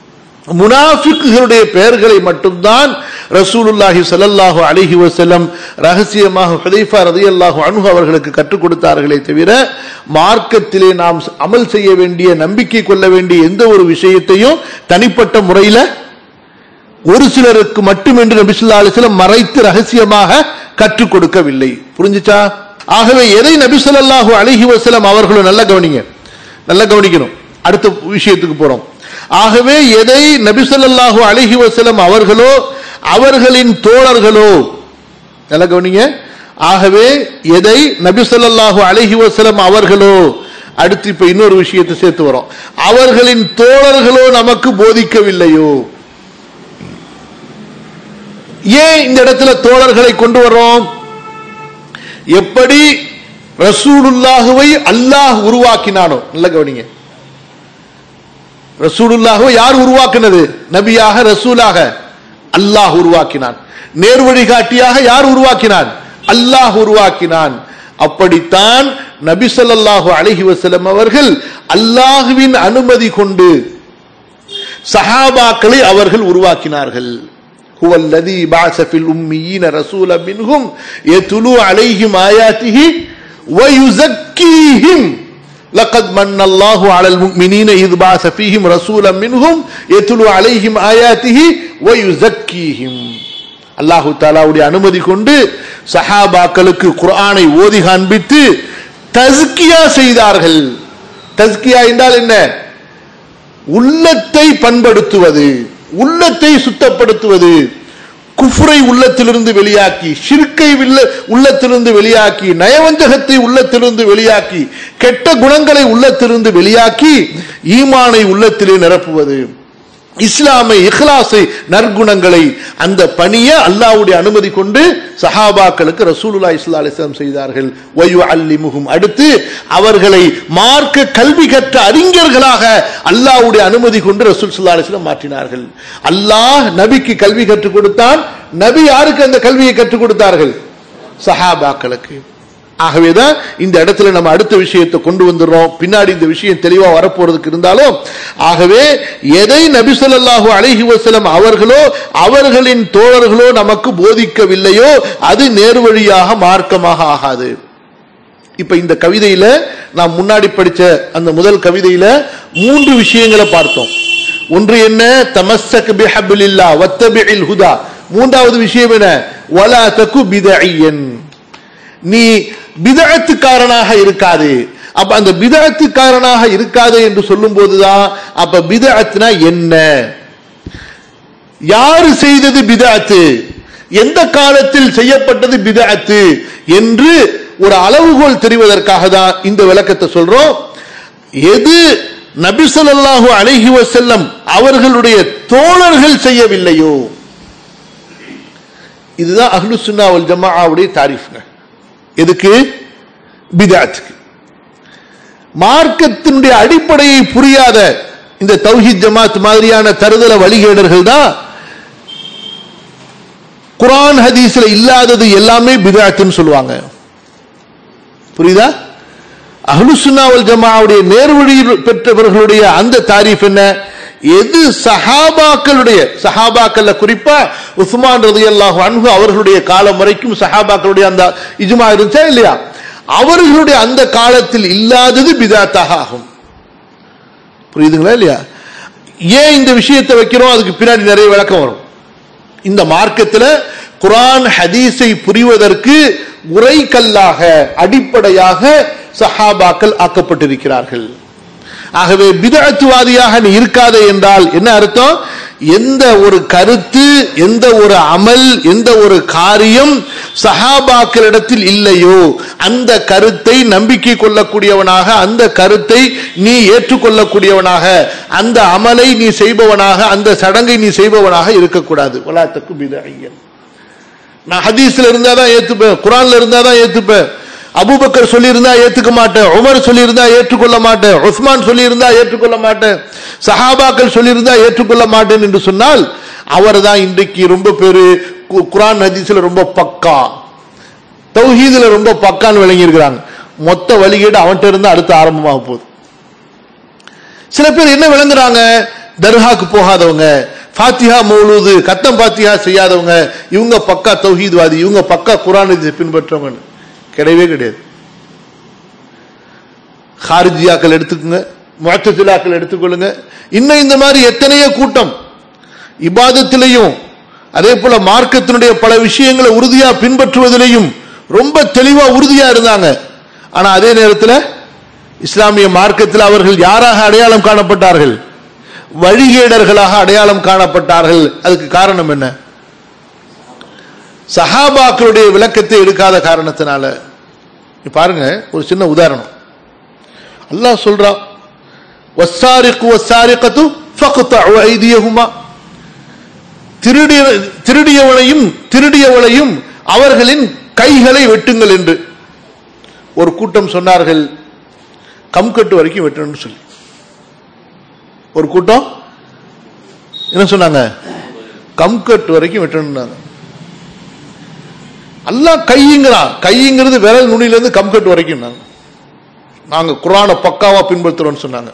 முனாஃபிக்குகளுடைய பெயர்களை மட்டும்தான் ரசூலுல்லாஹி ஸல்லல்லாஹு அலைஹி வஸல்லம் ரகசியமாக ஹுதைஃபா ரலியல்லாஹு அன்ஹு அவர்களுக்கு கற்றுக் கொடுத்தார்களே தவிர மார்க்கத்திலே நாம் அமல் செய்ய வேண்டிய நம்பிக்கை கொள்ள வேண்டிய எந்த ஒரு விஷயத்தையும் தனிப்பட்ட முறையில ஒரு சிலருக்கு மட்டுமென்று நபி ஸல்லல்லாஹு அலைஹி வஸல்லம் மறைத்து ரகசியமாக கற்றுக் கொடுக்கவில்லை புரிஞ்சுச்சா ஆகவே எதை நபி ஸல்லல்லாஹு அலைஹி வஸல்லம் அவர்களும் நல்ல கவனிங்க நல்ல கவனிக்கணும் அடுத்த விஷயத்துக்கு போறோம் ஆகவே எதை நபி ஸல்லல்லாஹு அலைஹி வஸல்லம் அவர்களோ அவர்களின் தோழர்களோ நல்ல கவனிங்க ஆகவே எதை நபி ஸல்லல்லாஹு அலைஹி வஸல்லம் அவர்களோ அடுத்து இப்ப இன்னொரு விஷயத்தை சேர்த்து வரோம் அவர்களின் தோழர்களோ நமக்கு போதிக்கவில்லையோ ஏன் இந்த இடத்துல தோழர்களை கொண்டு வர்றோம் எப்படி ரசூலுல்லாஹுவை அல்லாஹ் உருவாக்கினானோ நல்ல கவனிங்க ரசூலுல்லாஹுவை யார் உருவாக்கினது நபியாக ரசூலாக அல்லாஹ் உருவாக்கினான் நேர்வழிகாட்டியாக யார் உருவாக்கினான் அல்லாஹ் உருவாக்கினான் அப்படித்தான் நபி ஸல்லல்லாஹு அலைஹி வஸல்லம் அவர்கள் அல்லாஹுவின் அனுமதி கொண்டு சஹாபாக்களை அவர்கள் உருவாக்கினார்கள் هو الذي بعث في الأميين رسولا منهم يتلو عليهم آياته ويزكيهم لقد من الله على المؤمنين إذ بعث فيهم رسولا منهم يتلو عليهم آياته ويزكيهم அல்லாஹு தாலாவுடைய அனுமதி கொண்டு சஹாபாக்களுக்கு குர்ஆனை ஓதி காண்பித்து தஸ்கியா செய்தார்கள் தஸ்கியா என்றால் என்ன உள்ளத்தை பண்படுத்துவது உள்ளத்தை சுத்தப்படுத்துவது குஃப்ரை உள்ளத்திலிருந்து வெளியாக்கி ஷிர்கை வில்ல- உள்ளத்திலிருந்து வெளியாக்கி நயவஞ்சகத்தை உள்ளத்திலிருந்து வெளியாக்கி கெட்ட குணங்களை உள்ளத்திலிருந்து வெளியாக்கி ஈமானை உள்ளத்திலே நிரப்புவது இஸ்லாமை இஹ்லாஸை நற்குணங்களை அந்த பணியை அல்லாஹ்வுடைய அனுமதி கொண்டு சஹாபாக்களுக்கு ரசூலுல்லாஹி ஸல்லல்லாஹு அலைஹி வஸல்லம் செய்தார்கள் வயு அல்லிமுகும் அடுத்து அவர்களை மார்க்க கல்வி கற்ற அறிஞர்களாக அல்லாஹ்வுடைய அனுமதி கொண்டு ரசூல் ஸல்லல்லாஹு அலைஹி வஸல்லம் மாற்றினார்கள் அல்லாஹ் நபிக்கு கல்வி கற்றுக் கொடுத்தான் நபி யாருக்கு அந்த கல்வியை கற்றுக் கொடுத்தார்கள் சஹாபாக்களுக்கு ஆகவேதான் இந்த இடத்துல நம்ம அடுத்த விஷயத்தை கொண்டு வந்துடுறோம் பின்னாடி இந்த விஷயம் தெளிவா வரப்போறதுக்கு இருந்தாலும் ஆகவே எதை நபி ஸல்லல்லாஹு அலைஹி வஸல்லம் அவர்களோ அவர்களின் தோழர்களோ நமக்கு போதிக்கவில்லையோ அது நேர்வழியாக மார்க்கமாக ஆகாது இப்ப இந்த கவிதையில நாம் முன்னாடி படிச்ச அந்த முதல் கவிதையில மூன்று விஷயங்களை பார்த்தோம் ஒன்று என்ன தமஸ்ஸக் பிஹப்லில்லா வத்தபிஇல் ஹுதா மூன்றாவது விஷயம் என்ன வலா தகு பிதஇயன் நீ பிதஅத்துக்காரனாக இருக்காது அப்ப அந்த பிதஅத்துக்காரனாக இருக்காது என்று சொல்லும் போதுதான் அப்ப பிதஅத்னா என்ன யாரு செய்தது பிதஅத்து எந்த காலத்தில் செய்யப்பட்டது பிதஅத்து என்று ஒரு அளவுகோல் தெரிவதற்காக தான் இந்த விளக்கத்தை சொல்றோம் எது நபி ஸல்லல்லாஹு அலைஹி வஸல்லம் அவர்களுடைய தோழர்கள் செய்யவில்லையோ இதுதான் அஹ்லு சுன்னா வல் ஜமாஆவுடைய தாரிஃப்ங்க எதுக்கு பிதாத்துக்கு மார்க்கத்தினுடைய அடிப்படையை புரியாத இந்த தௌஹித் ஜமாத் மாதிரியான தருதல வழிகேடர்கள் தான் குர்ஆன் ஹதீஸ்ல இல்லாதது எல்லாமே பிதாத்துன்னு சொல்லுவாங்க புரியுதா அஹ்லுசுன்னா வல் ஜமாவுடைய நேர்வழி பெற்றவர்களுடைய அந்த தாரீஃப் என்ன எது சஹாபாக்களுடைய சஹாபாக்கள்ல குறிப்பா உஸ்மான் ரலியல்லாஹு அன்ஹு அவர்களுடைய காலம் வரைக்கும் சஹாபாக்களுடைய அந்த இஜ்மா இருந்துச்சா இல்லையா அவர்களுடைய அந்த காலத்தில் இல்லாதது பிதாத்தாக ஆகும் புரியுதுங்களா இல்லையா ஏன் இந்த விஷயத்தை வைக்கிறோம் அதுக்கு பின்னாடி நிறைய விளக்கம் வரும் இந்த மார்க்கத்தில் குர்ஆன் ஹதீஸை புரிவதற்கு உரைக்கல்லாக அடிப்படையாக சஹாபாக்கள் ஆக்கப்பட்டிருக்கிறார்கள் ஆகவே பிதஅத்துவாதியாக நீ இருக்காதே என்றால் என்ன அர்த்தம் எந்த ஒரு கருத்து எந்த ஒரு அமல் எந்த ஒரு காரியம் சஹாபாக்களிடத்தில் இல்லையோ அந்த கருத்தை நம்பிக்கை கொள்ளக்கூடியவனாக அந்த கருத்தை நீ ஏற்றுக்கொள்ளக்கூடியவனாக அந்த அமலை நீ செய்பவனாக அந்த சடங்கை நீ செய்பவனாக இருக்கக்கூடாது வலாத்தக்கு பிதஐயன் நான் ஹதீஸ்ல இருந்தா தான் ஏத்துப்பேன் குரான்ல இருந்தா தான் ஏத்துப்பேன் அபூபக்கர் சொல்லியிருந்தா ஏத்துக்க மாட்டேன் உமர் சொல்லியிருந்தா ஏற்றுக்கொள்ள மாட்டேன் உஸ்மான் சொல்லியிருந்தா ஏற்றுக்கொள்ள மாட்டேன் சஹாபாக்கள் சொல்லியிருந்தா ஏற்றுக்கொள்ள மாட்டேன் என்று சொன்னால் அவர் தான் இன்றைக்கு ரொம்ப பேரு கு- குர்ஆன் ஹதீஸ்ல ரொம்ப பக்கா தௌஹீதுல ரொம்ப பக்கான்னு விளங்கி இருக்கிறாங்க மொத்த வழிகேடு அவன்கிட்ட இருந்து அடுத்து ஆரம்பமாக போகுது சில பேர் என்ன விளங்குறாங்க தர்காக்கு போகாதவங்க ஃபாத்திஹா மௌலூது கத்தம் ஃபாத்திஹா செய்யாதவங்க இவங்க பக்கா தௌஹீத்வாதி இவங்க பக்கா குரான் ஹதீஸை பின்பற்றவங்க கிடையவே கிடையாது ஹாரிஜியாக்கள் எடுத்துக்கோங்க முஅத்தசிலாக்கள் எடுத்துக்கொள்ளுங்க இன்னும் இந்த மாதிரி எத்தனையோ கூட்டம் இபாதத்திலையும் அதே போல மார்க்கத்தினுடைய பல விஷயங்களை உறுதியா பின்பற்றுவதிலையும் ரொம்ப தெளிவா உறுதியா இருந்தாங்க ஆனா அதே நேரத்தில் இஸ்லாமிய மார்க்கத்தில் அவர்கள் யாராக அடையாளம் காணப்பட்டார்கள் வழிகேடர்களாக அடையாளம் காணப்பட்டார்கள் அதுக்கு காரணம் என்ன சஹாபாக்களுடைய விளக்கத்தை எடுக்காத காரணத்தினால இப்ப பாருங்க ஒரு சின்ன உதாரணம் அல்லாஹ் சொல்றான் வஸ்ஸாரிக்கு வஸ்ஸாரிகத்து ஃபக்தஉ ஐதியஹுமா திருடிய திருடியவளையும் திருடியவளையும் அவர்களின் கைகளை வெட்டுங்கள் என்று ஒரு கூட்டம் சொன்னார்கள் கம்கட்டு வரைக்கும் வெட்டணும்னு சொல்லி ஒரு கூட்டம் என்ன சொன்னாங்க கம்கட்டு வரைக்கும் வெட்டணும்னாங்க அல்லாஹ் கையுங்கிறான் கையுங்கிறது விரல் நுனியில இருந்து கம்கட்டு வரைக்கும் நாங்க நாங்க குரானை பக்காவா பின்பற்றுறோம்னு சொன்னாங்க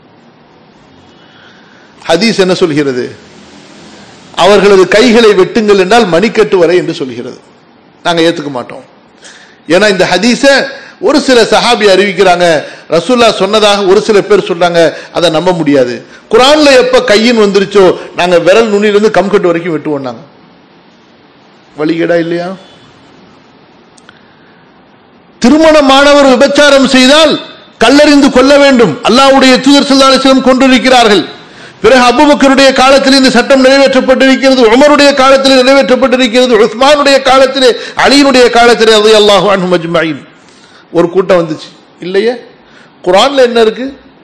ஹதீஸ் என்ன சொல்கிறது அவர்களது கைகளை வெட்டுங்கள் என்றால் மணிக்கட்டு வரை என்று சொல்கிறது நாங்க ஏத்துக்க மாட்டோம் ஏன்னா இந்த ஹதீஸ ஒரு சில சஹாபி அறிவிக்கிறாங்க ரசூல்லா சொன்னதாக ஒரு சில பேர் சொல்றாங்க அதை நம்ப முடியாது குரான்ல எப்ப கையின் வந்துருச்சோ நாங்க விரல் நுனியிலிருந்து கம்கட்டு வரைக்கும் வெட்டுவோம் நாங்க வழிகேடா இல்லையா திருமணமானவர் விபச்சாரம் செய்தால் கல்லறிந்து கொள்ள வேண்டும் அல்லாஹ்வுடைய தூதர் ஸல்லல்லாஹு அலைஹி வஸல்லம் கொண்டிருக்கிறார்கள் பிறகு அபூபக்கருடைய காலத்தில் இந்த சட்டம் நிறைவேற்றப்பட்டிருக்கிறது உமருடைய காலத்தில் நிறைவேற்றப்பட்டிருக்கிறது உஸ்மானுடைய காலத்திலே அலியினுடைய காலத்திலே ரலியல்லாஹு அன்ஹும் அஜ்மஈன் ஒரு கூட்டம் வந்துச்சு இல்லையே குர்ஆன்ல என்ன இருக்கு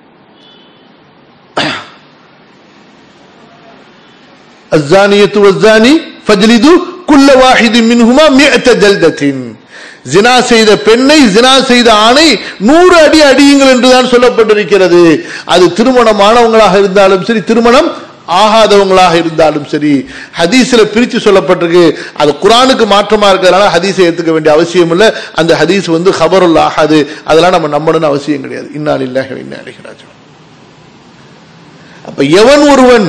الزانية والزاني فاجلدوا كل واحد منهما مئة جلدة ஜினா செய்த பெண்ணை ஜினா செய்த ஆணை நூறு அடி அடியுங்கள் என்றுதான் சொல்லப்பட்டிருக்கிறது அது திருமணமானவங்களாக இருந்தாலும் சரி திருமணம் ஆகாதவங்களாக இருந்தாலும் சரி ஹதீஸ்ல பிரிச்சு சொல்லப்பட்டிருக்கு அது குரானுக்கு மாற்றமா இருக்கிறதுனால ஹதீஸை ஏத்துக்க வேண்டிய அவசியம் இல்லை அந்த ஹதீஸ் வந்து ஹபருல் ஆகாது அதெல்லாம் நம்ம நம்பணும்னு அவசியம் கிடையாது இன்னால் இல்லாஹ் இன்னாலிஹிராஜ் அப்ப எவன் ஒருவன்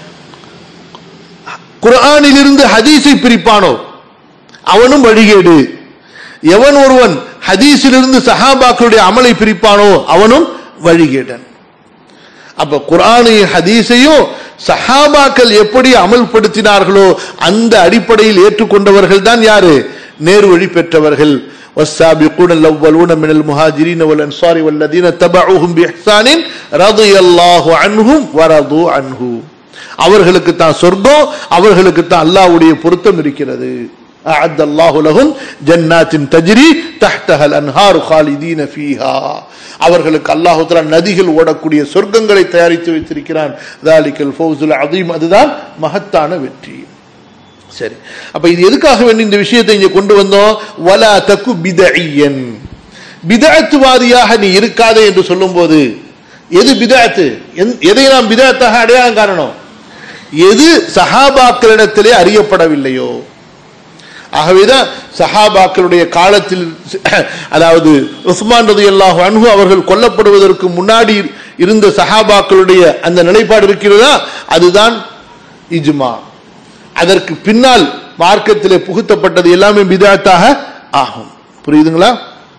குர்ஆனிலிருந்து ஹதீஸை பிரிப்பானோ அவனும் வழிகேடு எவன் ஒருவன் ஹதீஸிலிருந்து சஹாபாக்களுடைய அமலை பிரிப்பானோ அவனும் வழிகேடன் அப்ப குர்ஆனையும் ஹதீஸையும் சஹாபாக்கள் எப்படி அமல்படுத்தினார்களோ அந்த அடிப்படையில் ஏற்றுக்கொண்டவர்கள் தான் யாரு நேர்வழி பெற்றவர்கள் والسابقون الأولون من المهاجرين والأنصار والذين تبعوهم بإحسان رضي الله عنهم ورضوا عنه அவர்களுக்கு தான் சொர்க்கம் அவர்களுக்கு தான் அல்லாஹ்வுடைய பொருத்தம் இருக்கிறது أعد الله لهم جنات تجري تحتها الأنهار خالدين فيها அவர்களுக்கு அல்லாஹு தஆலா நதிகள் ஓடக்கூடிய சொர்க்கங்களை தயாரித்து வைத்திருக்கிறான் ذلك الفوز العظيم அதுதான் மகத்தான வெற்றி சரி அப்ப இது எதுக்காக வேண்டி இந்த விஷயத்தை இங்க கொண்டு வந்தோம் வலா தக்கு பிதஇயன் பிதஅத்துவாதியாக நீ இருக்காதே என்று சொல்லும்போது எது பிதஅத்து எந்- எதை நாம் பிதஅத்தாக அடையாளம் காணணும் எது சஹாபாக்களிடத்திலே அறியப்படவில்லையோ ஆகவேதான் சஹாபாக்களுடைய காலத்தில் அதாவது உஸ்மான் ரலியல்லாஹு அன்ஹு அவர்கள் கொல்லப்படுவதற்கு முன்னாடி இருந்த சஹாபாக்களுடைய அந்த நிலைப்பாடு இருக்கிறதா அதுதான் இஜ்மா அதற்கு பின்னால் மார்க்கத்திலே புகுத்தப்பட்டது எல்லாமே பிதாத்தாக ஆகும் புரியுதுங்களா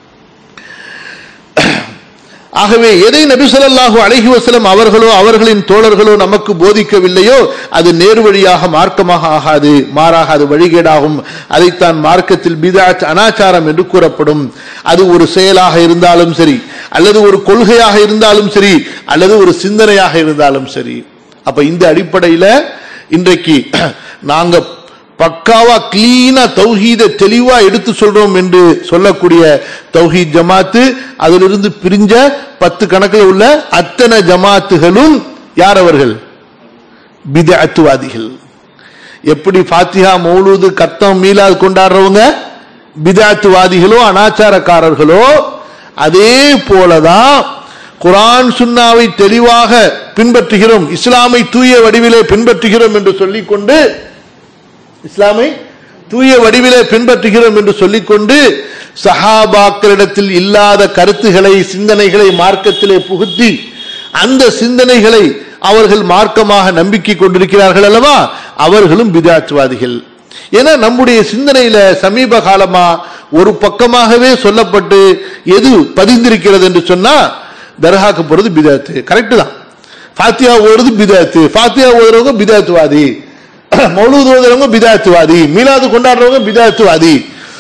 ஆகவே எதை நபி ஸல்லல்லாஹு அலைஹி வஸல்லம் அவர்களோ அவர்களின் தோழர்களோ நமக்கு போதிக்கவில்லையோ அது நேர்வழியாக மார்க்கமாக ஆகாது மாறாக அது வழிகேடாகும் அதைத்தான் மார்க்கத்தில் பிதாத் அனாச்சாரம் என்று கூறப்படும் அது ஒரு செயலாக இருந்தாலும் சரி அல்லது ஒரு கொள்கையாக இருந்தாலும் சரி அல்லது ஒரு சிந்தனையாக இருந்தாலும் சரி அப்ப இந்த அடிப்படையில இன்றைக்கு நாங்க பக்காவா கிளீனா தௌஹீத தெளிவா எடுத்து சொல்றோம் என்று சொல்லக்கூடிய தௌஹீத் ஜமாத்து அதிலிருந்து பிரிஞ்ச பத்து கணக்கில் உள்ள அத்தனை ஜமாத்துகளும் யார் அவர்கள் பிதஅத்துவாதிகள் எப்படி ஃபாத்திஹா மௌலூது கத்தம் மீலாது கொண்டாடுறவங்க பிதஅத்துவாதிகளோ அனாச்சாரக்காரர்களோ அதே போலதான் குர்ஆன் சுன்னாவை தெளிவாக பின்பற்றுகிறோம் இஸ்லாமை தூய வடிவிலே பின்பற்றுகிறோம் என்று சொல்லிக்கொண்டு இஸ்லாமை தூய வடிவிலே பின்பற்றுகிறோம் என்று சொல்லிக்கொண்டு சஹாபாக்களிடத்தில் இல்லாத கருத்துக்களை சிந்தனைகளை மார்க்கத்திலே புகுத்தி அந்த சிந்தனைகளை அவர்கள் மார்க்கமாக நம்பிக்கை கொண்டிருக்கிறார்கள் அல்லவா அவர்களும் பிதாத்வாதிகள் ஏன்னா நம்முடைய சிந்தனையில சமீப காலமா ஒரு பக்கமாகவே சொல்லப்பட்டு எது பதிந்திருக்கிறது என்று சொன்னா தர்காக்கு போறது பிதாத்து கரெக்ட் தான் ஃபாத்தியா ஓடுறது பிதாத்து ஃபாத்தியா ஓதுறவங்க பிதாத்துவாதி மௌலூத் ஓதுறவங்க பிதாத்துவாதி மீலாது கொண்டாடுறவங்க பிதாத்துவாதி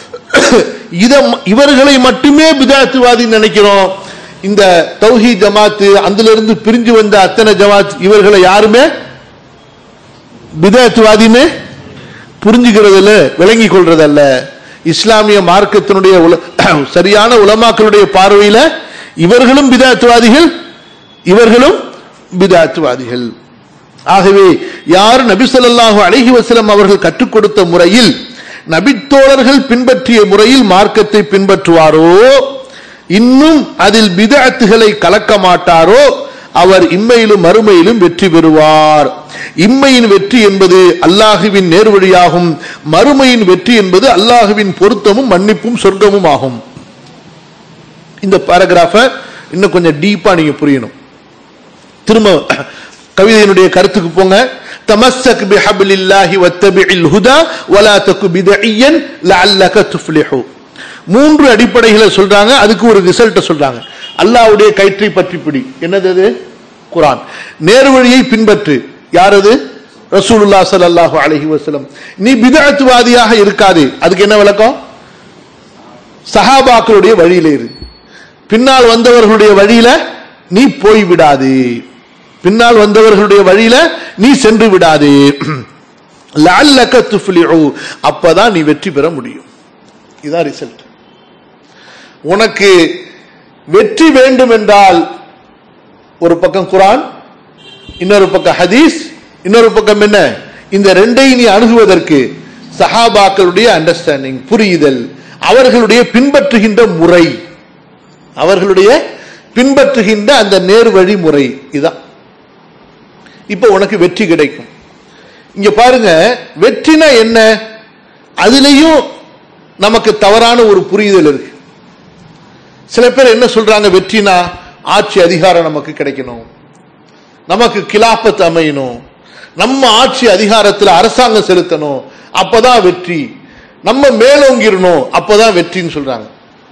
இத இவர்களை மட்டுமே பிதாத்துவாதி நினைக்கிறோம் இந்த தௌஹி ஜமாத்து அதுல இருந்து பிரிஞ்சு வந்த அத்தனை ஜமாத் இவர்களை யாருமே பிதாத்துவாதின்னு புரிஞ்சுக்கிறது இல்ல விளங்கிக் கொள்றது அல்ல இஸ்லாமிய மார்க்கத்தினுடைய உல- சரியான உலமாக்களுடைய பார்வையில இவர்களும் பிதாத்துவாதிகள் இவர்களும் பிதாத்துவாதிகள் ஆகவே யார் நபி ஸல்லல்லாஹு அலைஹி வஸல்லம் அவர்கள் கற்றுக் கொடுத்த முறையில் நபித்தோழர்கள் பின்பற்றிய முறையில் மார்க்கத்தை பின்பற்றுவாரோ இன்னும் அதில் பிதஅத்துகளை கலக்க மாட்டாரோ அவர் இம்மையிலும் மறுமையிலும் வெற்றி பெறுவார் இம்மையின் வெற்றி என்பது அல்லாஹுவின் நேர்வழியாகும் மறுமையின் வெற்றி என்பது அல்லாஹுவின் பொருத்தமும் மன்னிப்பும் சொர்க்கமும் ஆகும் இந்த பாராகிராஃபை இன்னும் கொஞ்சம் டீப்பா நீங்க புரியணும் திரும்ப கவிதையினுடைய கருத்துக்கு போங்க தமஸ்ஸக் பிஹப்லில்லாஹி வத்தபிஇல் ஹுதா வலா தகு பிதஇயன் லஅல்லக துஃப்லிஹு மூன்று அடிப்படைகளை சொல்றாங்க அதுக்கு ஒரு ரிசல்ட்டை சொல்றாங்க அல்லாஹ்வுடைய கயிற்றை பற்றி பிடி என்னது அது குரான் நேர்வழியை பின்பற்று யார் அது ரசூலுல்லாஹ் ஸல்லல்லாஹு அலைஹி வஸல்லம் நீ பிதஅத்துவாதியாக இருக்காதே அதுக்கு என்ன விளக்கம் சஹாபாக்களுடைய வழியில இரு பின்னால் வந்தவர்களுடைய வழியில நீ போய் விடாதே பின்னால் வந்தவர்களுடைய வழியில நீ சென்று விடாதே லஅல்லக துஃப்லிஹு அப்பதான் நீ வெற்றி பெற முடியும் இதான் ரிசல்ட் உனக்கு வெற்றி வேண்டும் என்றால் ஒரு பக்கம் குரான் இன்னொரு பக்கம் ஹதீஸ் இன்னொரு பக்கம் என்ன இந்த ரெண்டையும் நீ அணுகுவதற்கு சஹாபாக்களுடைய அண்டர்ஸ்டாண்டிங் புரியுதல் அவர்களுடைய பின்பற்றுகின்ற முறை அவர்களுடைய பின்பற்றுகின்ற அந்த நேர்வழி முறை இதான் இப்போ உனக்கு வெற்றி கிடைக்கும் இங்க பாருங்க வெற்றினா என்ன அதுலயும் நமக்கு தவறான ஒரு புரிதல் இருக்கு சில பேர் என்ன சொல்றாங்க வெற்றினா ஆட்சி அதிகாரம் நமக்கு கிடைக்கணும் நமக்கு கிலாபத் அமையணும் நம்ம ஆட்சி அதிகாரத்தில் அரசாங்கம் செலுத்தணும் அப்பதான் வெற்றி நம்ம மேலோங்கிடணும் அப்பதான் வெற்றின்னு சொல்றாங்க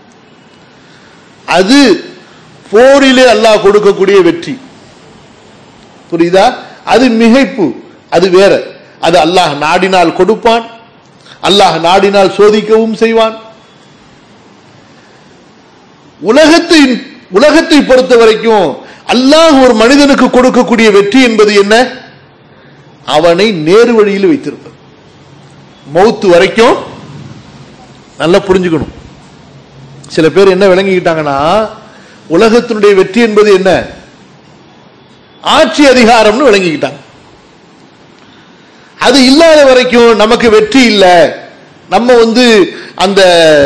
அது போரிலே அல்லாஹ் கொடுக்கக்கூடிய வெற்றி புரியுதா அது மிகைப்பு அது வேற அது அல்லாஹ் நாடினால் கொடுப்பான் அல்லாஹ் நாடினால் சோதிக்கவும் செய்வான் உலகத்தை உலகத்தை பொறுத்த வரைக்கும் அல்லாஹ் ஒரு மனிதனுக்கு கொடுக்கக்கூடிய வெற்றி என்பது என்ன அவனை நேரு வழியில் வைத்திருப்பது மௌத்து வரைக்கும் நல்லா புரிஞ்சுக்கணும் சில பேர் என்ன விளங்கிக்கிட்டாங்கன்னா உலகத்தினுடைய வெற்றி என்பது என்ன ஆட்சி அதிகாரம்னு விளங்கிக்கிட்டாங்க அது இல்லாத வரைக்கும் நமக்கு வெற்றி இல்லை நம்ம வந்து அந்த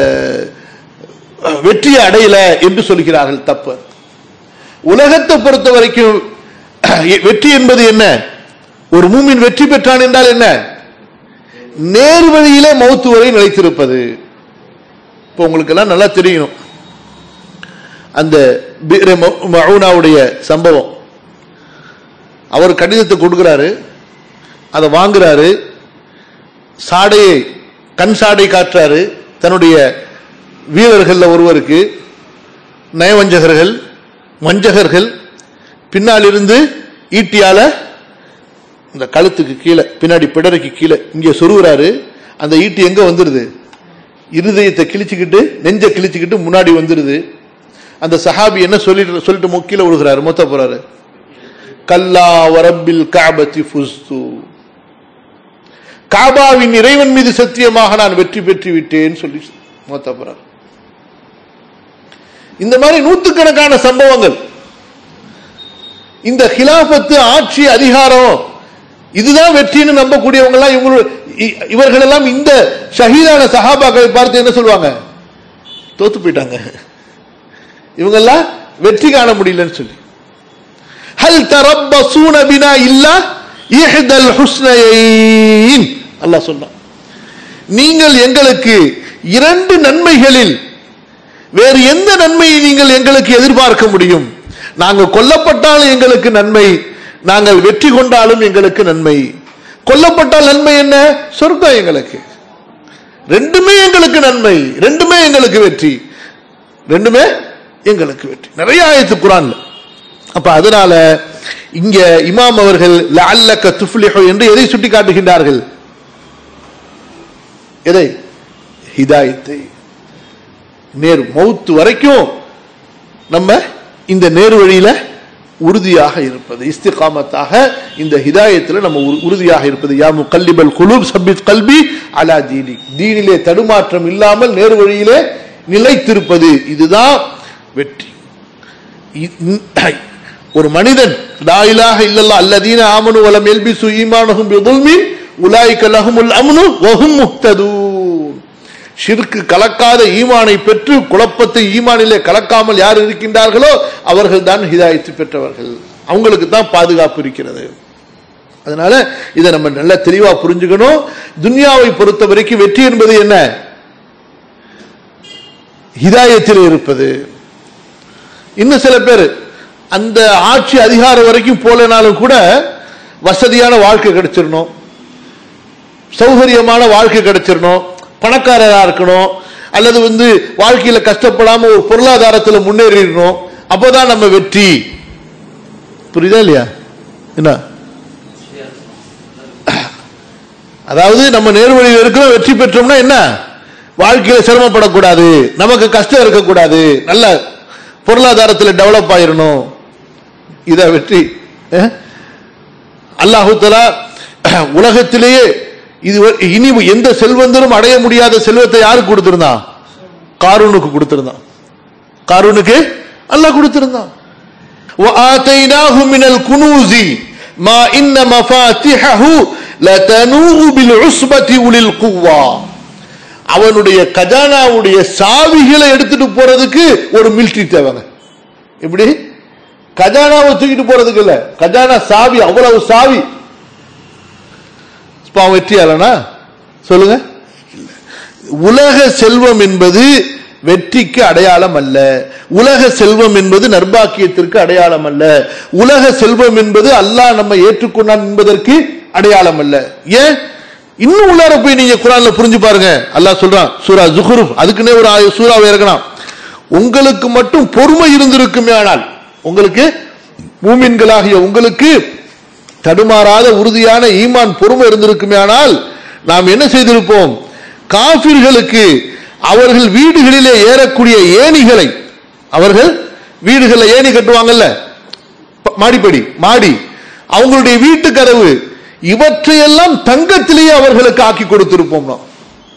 வெற்றியை அடையல என்று சொல்கிறார்கள் தப்பு உலகத்தை பொறுத்த வரைக்கும் வெற்றி என்பது என்ன ஒரு மூமின் வெற்றி பெற்றான் என்றால் என்ன நேர்வழியிலே மௌத்து வரை நிலைத்திருப்பது இப்போ உங்களுக்கு எல்லாம் நல்லா தெரியணும் அந்த பீர மவுனாவுடைய சம்பவம் அவர் கடிதத்தை கொடுக்கிறாரு அதை வாங்குறாரு சாடையை கண் சாடை காட்டுறாரு தன்னுடைய வீரர்கள் ஒருவருக்கு நயவஞ்சகர்கள் வஞ்சகர்கள் பின்னால் இருந்து ஈட்டியால இந்த கழுத்துக்கு கீழே பின்னாடி பிடரைக்கு கீழே இங்க சொருகிறாரு அந்த ஈட்டி எங்க வந்துருது இருதயத்தை கிழிச்சுக்கிட்டு நெஞ்ச கிழிச்சுக்கிட்டு முன்னாடி வந்துருது அந்த சஹாபி என்ன சொல்லிட்டு சொல்லிட்டு முக்கில விழுகிறாரு மொத்த போறாரு கல்லா வரப்பில் காபத்தி புஸ்து காபாவின் இறைவன் மீது சத்தியமாக நான் வெற்றி பெற்று விட்டேன் சொல்லி மொத்த போறார் இந்த மாதிரி நூத்துக்கணக்கான சம்பவங்கள் இந்த ஹிலாபத்து ஆட்சி அதிகாரம் இதுதான் வெற்றின்னு நம்பக்கூடியவங்க எல்லாம் இவங்க இவர்கள் எல்லாம் இந்த ஷஹீதான சஹாபாக்களை பார்த்து என்ன சொல்லுவாங்க தோத்து போயிட்டாங்க இவங்கெல்லாம் வெற்றி காண முடியலன்னு சொல்லி ஹல் தரப்பசூன பினா இல்லா இஹ்தல் ஹுஸ்னையின் அல்லாஹ் சொன்னான் நீங்கள் எங்களுக்கு இரண்டு நன்மைகளில் வேறு எந்த நன்மையை நீங்கள் எங்களுக்கு எதிர்பார்க்க முடியும் நாங்கள் கொல்லப்பட்டாலும் எங்களுக்கு நன்மை நாங்கள் வெற்றி கொண்டாலும் எங்களுக்கு நன்மை கொல்லப்பட்டால் நன்மை என்ன சொர்க்கம் எங்களுக்கு ரெண்டுமே எங்களுக்கு நன்மை ரெண்டுமே எங்களுக்கு வெற்றி ரெண்டுமே எங்களுக்கு வெற்றி நிறைய ஆயத்து குரான்ல அப்ப அதனால இங்க இமாம் அவர்கள் லஅல்லக துஃப்லிஹு என்று எதை சுட்டி காட்டுகின்றார்கள் எதை ஹிதாயத்தை நேர் மௌத்து வரைக்கும் நம்ம இந்த நேரு வழியில உறுதியாக இருப்பது இஸ்திகாமத்தாக இந்த ஹிதாயத்தில் நம்ம உறுதியாக இருப்பது யா முகல்லிபல் குலூப் சபித் கல்பி அலா தீனி தீனிலே தடுமாற்றம் இல்லாமல் நேரு வழியிலே நிலைத்திருப்பது இதுதான் வெற்றி ஒரு மனிதன் லாயிலாக இல்லல்லா அல்லதீன ஆமனு வலம் எல்பிசு ஈமானஹும் பிதுல்மின் உலாய்க லஹுமுல் அம்னு வஹும் முஹ்ததூன் ஷிர்க்கு கலக்காத ஈமானை பெற்று குழப்பத்தை ஈமானிலே கலக்காமல் யார் இருக்கின்றார்களோ அவர்கள் தான் ஹிதாயத்து பெற்றவர்கள் அவங்களுக்கு தான் பாதுகாப்பு இருக்கிறது அதனால இதை நம்ம நல்லா தெளிவா புரிஞ்சுக்கணும் துன்யாவை பொறுத்த வரைக்கும் வெற்றி என்பது என்ன ஹிதாயத்தில் இருப்பது இன்னும் சில பேர் அந்த ஆட்சி அதிகாரம் வரைக்கும் போலனாலும் கூட வசதியான வாழ்க்கை கிடைச்சிடணும் சௌகரியமான வாழ்க்கை கிடைச்சிடணும் பணக்காரரா இருக்கணும் அல்லது வந்து வாழ்க்கையில கஷ்டப்படாம ஒரு பொருளாதாரத்துல முன்னேறிடணும் அப்போதான் நம்ம வெற்றி புரியுதா இல்லையா என்ன அதாவது நம்ம நேர்வழியில் இருக்கிறோம் வெற்றி பெற்றோம்னா என்ன வாழ்க்கையில சிரமப்படக்கூடாது நமக்கு கஷ்டம் இருக்கக்கூடாது நல்ல பொருளாதாரத்தில் டெவலப் ஆயிரணும் இத வெற்றி அஹ்? அல்லாஹு தஆலா உலகத்திலேயே இது இனி எந்த செல்வந்தரும் அடைய முடியாத செல்வத்தை யாருக்கு கொடுத்திருந்தான் காரூனுக்கு கொடுத்திருந்தான் காரூனுக்கு அல்லாஹ் கொடுத்திருந்தான் وآتيناه من الكنوز ما إن مفاتحه لتنوء بالعصبة أولي القوة அவனுடைய கஜானாவுடைய சாவிகளை எடுத்துட்டு போறதுக்கு ஒரு மிலிட்டரி தேவைங்க எப்படி கஜானாவை தூக்கிட்டு போறதுக்கு இல்ல கஜானா சாவி அவ்வளவு சாவி இப்ப அவன் வெற்றியாளனா சொல்லுங்க உலக செல்வம் என்பது வெற்றிக்கு அடையாளம் அல்ல உலக செல்வம் என்பது நர்பாக்கியத்திற்கு அடையாளம் அல்ல உலக செல்வம் என்பது அல்லாஹ் நம்ம ஏற்றுக்கொண்டான் என்பதற்கு அடையாளம் அல்ல ஏன் இன்னும் உள்ளார போய் நீங்க குரான்ல புரிஞ்சு பாருங்க அல்லாஹ் சொல்றான் சூரா ஜுஹுருப் அதுக்குன்னே ஒரு ஆய- சூறாவை இறக்கணும் உங்களுக்கு மட்டும் பொறுமை இருந்திருக்குமே ஆனால் உங்களுக்கு மூமின்களாகிய உங்களுக்கு தடுமாறாத உறுதியான ஈமான் பொறுமை இருந்திருக்குமே ஆனால் நாம் என்ன செய்திருப்போம் காபிர்களுக்கு அவர்கள் வீடுகளிலே ஏறக்கூடிய ஏணிகளை அவர்கள் வீடுகளில் ஏணி கட்டுவாங்கல்ல ப- மாடிப்படி மாடி அவங்களுடைய வீட்டு கதவு இவற்றையெல்லாம் தங்கத்திலேயே அவர்களுக்கு ஆக்கி கொடுத்திருப்போம் நாம்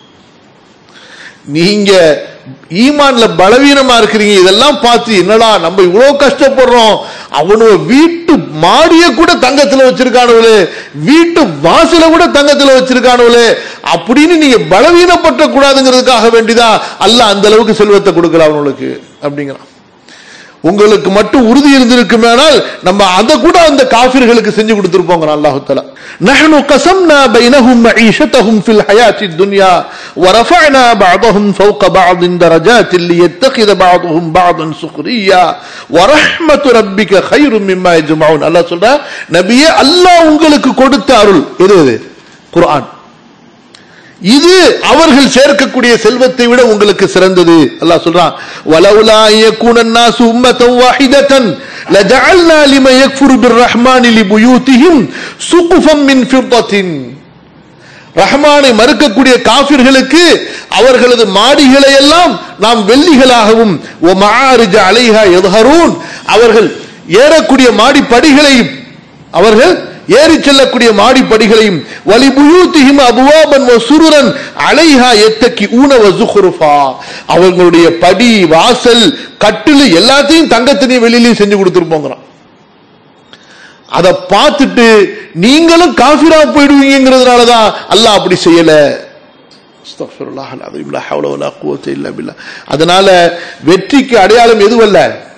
நீங்க ஈமான்ல பலவீனமா இருக்கிறீங்க இதெல்லாம் பார்த்து என்னடா நம்ம இவ்வளவு கஷ்டப்படுறோம் அவனுவ வீட்டு மாடிய கூட தங்கத்துல வச்சிருக்கானுவலே வீட்டு வாசல கூட தங்கத்துல வச்சிருக்கானுவலே அப்படின்னு நீங்க பலவீனப்பட்ட கூடாதுங்கிறதுக்காக வேண்டிதான் அல்லாஹ் அந்த அளவுக்கு செல்வத்தை கொடுக்கல அவனுக்கு அப்படிங்கிறான் உங்களுக்கு மட்டும் உறுதி இருந்திருக்குமேனால் நம்ம அதை கூட அந்த காபிர்களுக்கு செஞ்சு கொடுத்திருப்போங்க அல்லாஹு தஆலா நஹ்னு கஸம்னா பைனஹும் மஈஷத்தஹும் ஃபில் ஹயாத்தித் துன்யா ورفعنا بعضهم فوق بعض درجات ليتخذ بعضهم بعضا سخريا ورحمة ربك خير مما يجمعون அல்லாஹ் சொல்றா நபியே அல்லாஹ் உங்களுக்கு கொடுத்த அருள் எது எது குர்ஆன் இது அவர்கள் சேர்க்கக்கூடிய செல்வத்தை விட உங்களுக்கு சிறந்தது அல்லாஹ் சொல்றான் வலவுலா யகுன الناس امه واحده لجعلنا لمن يكفر بالرحمن لبيوتهم سقفا من فضه ரஹ்மானை மறுக்கக்கூடிய காபிர்களுக்கு அவர்களது மாடிகளை எல்லாம் நாம் வெள்ளிகளாகவும் ஒ மஆரிஜ அலைஹா யத்ஹரூன் அவர்கள் ஏறக்கூடிய மாடி படிகளையும் அவர்கள் ஏறி செல்லக்கூடிய மாடி படிகளையும் வலி புயூத்திஹிம் அபுவாபன் வ சுருரன் அலைஹா எத்தக்கி ஊன வ zukhrufa அவர்களுடைய படி வாசல் கட்டில் எல்லாத்தையும் தங்கத்தினையும் வெளியிலையும் செஞ்சு கொடுத்துருப்போங்கிறான் அதை பார்த்துட்டு நீங்களும் காஃபிரா போயிடுவீங்கிறதுனால தான் அல்லாஹ் அப்படி செய்யல அஸ்தக்ஃபிருல்லாஹ் அல்-அஸீம். லா ஹவ்ல வலா குவத்த இல்லா பில்லாஹ். அதனால வெற்றிக்கு அடையாளம் எதுவல்ல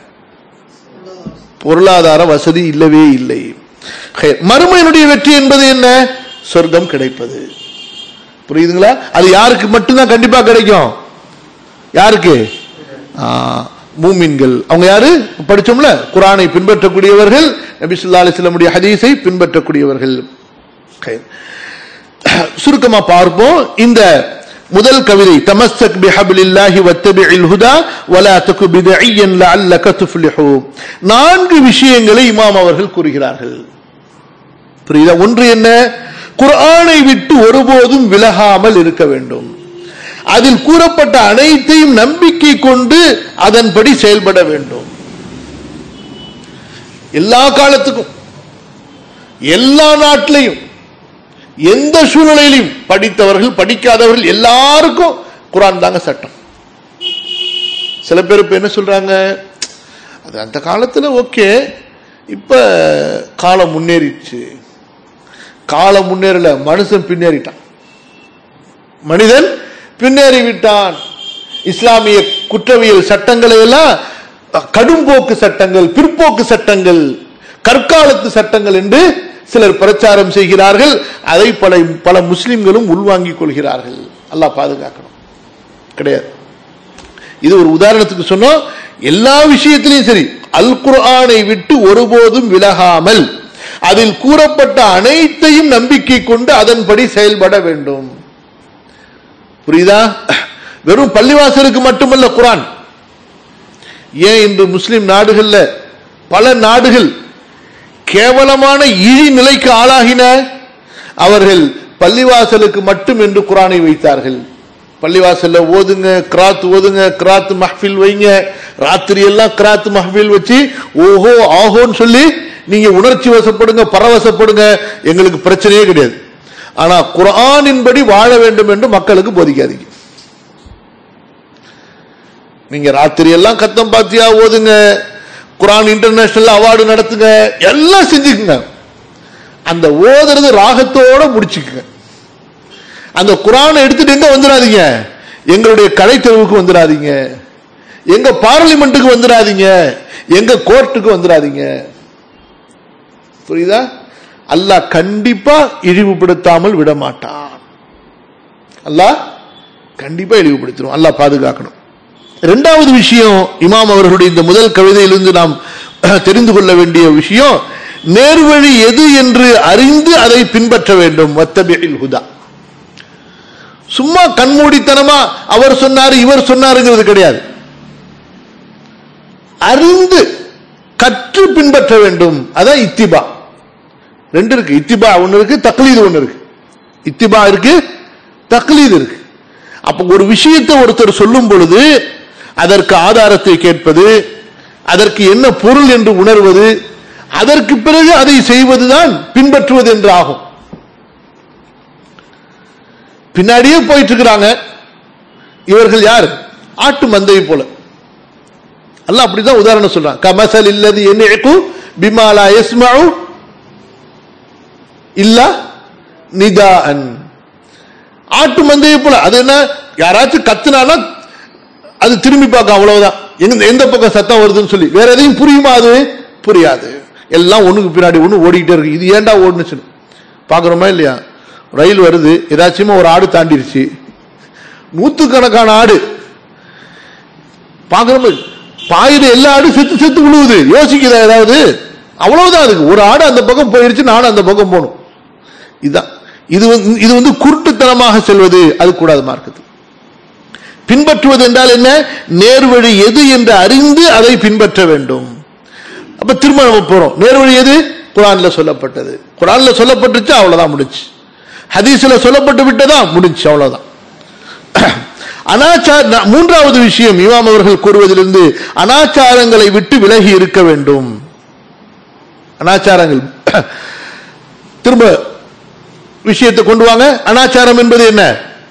பொருளாதார வசதி இல்லவே இல்லை ஹைர். மறுமையினுடைய வெற்றி என்பது என்ன சொர்க்கம் கிடைப்பது புரியுதுங்களா அது யாருக்கு மட்டும்தான் கண்டிப்பா கிடைக்கும் யாருக்கு ஆ, மூமின்கள் அவங்க யாரு படிச்சோம்ல குரானை பின்பற்றக்கூடியவர்கள் நபி ஸல்லல்லாஹு அலைஹி வஸல்லமுடைய ஹதீஸை பின்பற்றக்கூடியவர்கள் ஹைர். சுருக்கமா பார்ப்போம் இந்த முதல் கவிதை தமஸ்ஸக் பிஹப்லில்லாஹி வத்தபிஇல் ஹுதா வலா தகு பிதஇயன் லஅல்லக துஃப்லிஹு நான்கு விஷயங்களை இமாம் அவர்கள் கூறுகிறார்கள் புரியுதா ஒன்று என்ன குர்ஆனை விட்டு ஒருபோதும் விலகாமல் இருக்க வேண்டும் அதில் கூறப்பட்ட அனைத்தையும் நம்பிக்கை கொண்டு அதன்படி செயல்பட வேண்டும் எல்லா காலத்துக்கும் எல்லா நாட்டிலையும் எந்த சூழ்நிலையிலும் படித்தவர்கள் படிக்காதவர்கள் எல்லாருக்கும் குரான் தாங்க சட்டம் சில பேர் இப்ப என்ன சொல்றாங்க அது அந்த காலத்துல ஓகே இப்ப காலம் முன்னேறிடுச்சு காலம் முன்னேறல மனுஷன் பின்னேறிட்டான் மனிதன் பின்னேறி விட்டான் இஸ்லாமிய குற்றவியல் சட்டங்களை எல்லாம் கடும்போக்கு சட்டங்கள் பிற்போக்கு சட்டங்கள் கற்காலத்து சட்டங்கள் என்று சிலர் பிரச்சாரம் செய்கிறார்கள் அதை பல பல முஸ்லிம்களும் உள்வாங்கிக் கொள்கிறார்கள் அல்லாஹ் பாதுகாக்கணும் கிடையாது இது ஒரு உதாரணத்துக்கு சொன்னோம் எல்லா விஷயத்திலையும் சரி அல் குர்ஆனை விட்டு ஒருபோதும் விலகாமல் அதில் கூறப்பட்ட அனைத்தையும் நம்பிக்கை கொண்டு அதன்படி செயல்பட வேண்டும் புரியுதா வெறும் பள்ளிவாசலுக்கு மட்டுமல்ல குரான் ஏன் இன்று முஸ்லிம் நாடுகள்ல பல நாடுகள் கேவலமான இழி நிலைக்கு ஆளாகின அவர்கள் பள்ளிவாசலுக்கு மட்டும் என்று குரானை வைத்தார்கள் பள்ளிவாசல்ல ஓதுங்க கிராத் ஓதுங்க கிராத் மஹ்ஃபில் வைங்க ராத்திரி எல்லாம் கிராத் மஹ்ஃபில் வச்சு ஓஹோ ஆஹோன்னு சொல்லி நீங்க உணர்ச்சி வசப்படுங்க பரவசப்படுங்க எங்களுக்கு பிரச்சனையே கிடையாது ஆனா குரானின்படி வாழ வேண்டும் என்று மக்களுக்கு போதிக்காதீங்க நீங்க ராத்திரி எல்லாம் கத்தம் பாத்தியா ஓதுங்க குரான் இன்டர்நேஷனல் அவார்டு நடத்துங்க எல்லாம் செஞ்சுக்குங்க அந்த ஓதுறது ராகத்தோட முடிச்சுக்குங்க அந்த குரானை எடுத்துட்டு எங்க வந்துடாதீங்க எங்களுடைய கடை தெருவுக்கு வந்துடாதீங்க எங்க பார்லிமெண்ட்டுக்கு வந்துடாதீங்க எங்க கோர்ட்டுக்கு வந்துடாதீங்க புரியுதா அல்லாஹ் கண்டிப்பா இழிவுபடுத்தாமல் விட மாட்டான் அல்லாஹ் கண்டிப்பா இழிவுபடுத்திடும் அல்லாஹ் பாதுகாக்கணும் இரண்டாவது விஷயம் இமாம் அவர்களுடைய இந்த முதல் கவிதையிலிருந்து நாம் தெரிந்து கொள்ள வேண்டிய விஷயம் நேர்வழி எது என்று அறிந்து அதை பின்பற்ற வேண்டும் வத்தபில் ஹுதா சும்மா கண்மூடித்தனமா அவர் சொன்னாரு இவர் சொன்னாருங்கிறது கிடையாது அறிந்து கற்று பின்பற்ற வேண்டும் அதான் இத்திபா ரெண்டு இருக்கு இத்திபா ஒன்னு இருக்கு தக்லீது ஒன்னு இருக்கு இத்திபா இருக்கு தக்லீது இருக்கு அப்ப ஒரு விஷயத்தை ஒருத்தர் சொல்லும் பொழுது அதற்கு ஆதாரத்தை கேட்பது அதற்கு என்ன பொருள் என்று உணர்வது அதற்கு பிறகு அதை செய்வதுதான் பின்பற்றுவது என்று ஆகும் பின்னாடியே போயிட்டு இருக்கிறாங்க இவர்கள் யார் ஆட்டு மந்தை போல அல்ல அப்படிதான் உதாரணம் சொல்றான் கமசல் இல்லது என்ன பிமாலா எஸ்மாவு இல்ல நிதா ஆட்டு மந்தையை போல அது என்ன யாராச்சும் கத்துனானா அது திரும்பி பார்க்க அவ்வளவுதான் எங்க எந்த பக்கம் சத்தம் வருதுன்னு சொல்லி வேற எதையும் புரியுமா அது புரியாது எல்லாம் ஒண்ணுக்கு பின்னாடி ஒண்ணு ஓடிக்கிட்டே இருக்கு இது ஏன்டா ஓடுனுச்சு பாக்குறோமா இல்லையா ரயில் வருது ஏதாச்சும் ஒரு ஆடு தாண்டிருச்சு நூத்துக்கணக்கான ஆடு பாக்குறோம் பாயுது எல்லா ஆடும் செத்து செத்து விழுவுது யோசிக்குதா ஏதாவது அவ்வளவுதான் அதுக்கு ஒரு ஆடு அந்த பக்கம் போயிருச்சு நானும் அந்த பக்கம் போகணும் இதுதான் இது வந்து இது வந்து குருட்டுத்தனமாக செல்வது அது கூடாது மார்க்கத்தில் பின்பற்றுவது என்றால் என்ன நேர்வழி எது என்று அறிந்து அதை பின்பற்ற வேண்டும் அப்ப திரும்ப நம்ம போறோம் நேர்வழி எது குரான்ல சொல்லப்பட்டது குரான்ல சொல்லப்பட்டுச்சு அவ்வளவுதான் முடிச்சு ஹதீஸ்ல சொல்லப்பட்டு விட்டதா முடிச்சு அவ்வளவுதான் அனாச்சார மூன்றாவது விஷயம் இமாம் அவர்கள் கூறுவதிலிருந்து அனாச்சாரங்களை விட்டு விலகி இருக்க வேண்டும் அனாச்சாரங்கள் திரும்ப விஷயத்தை கொண்டு வாங்க அனாச்சாரம் என்பது என்ன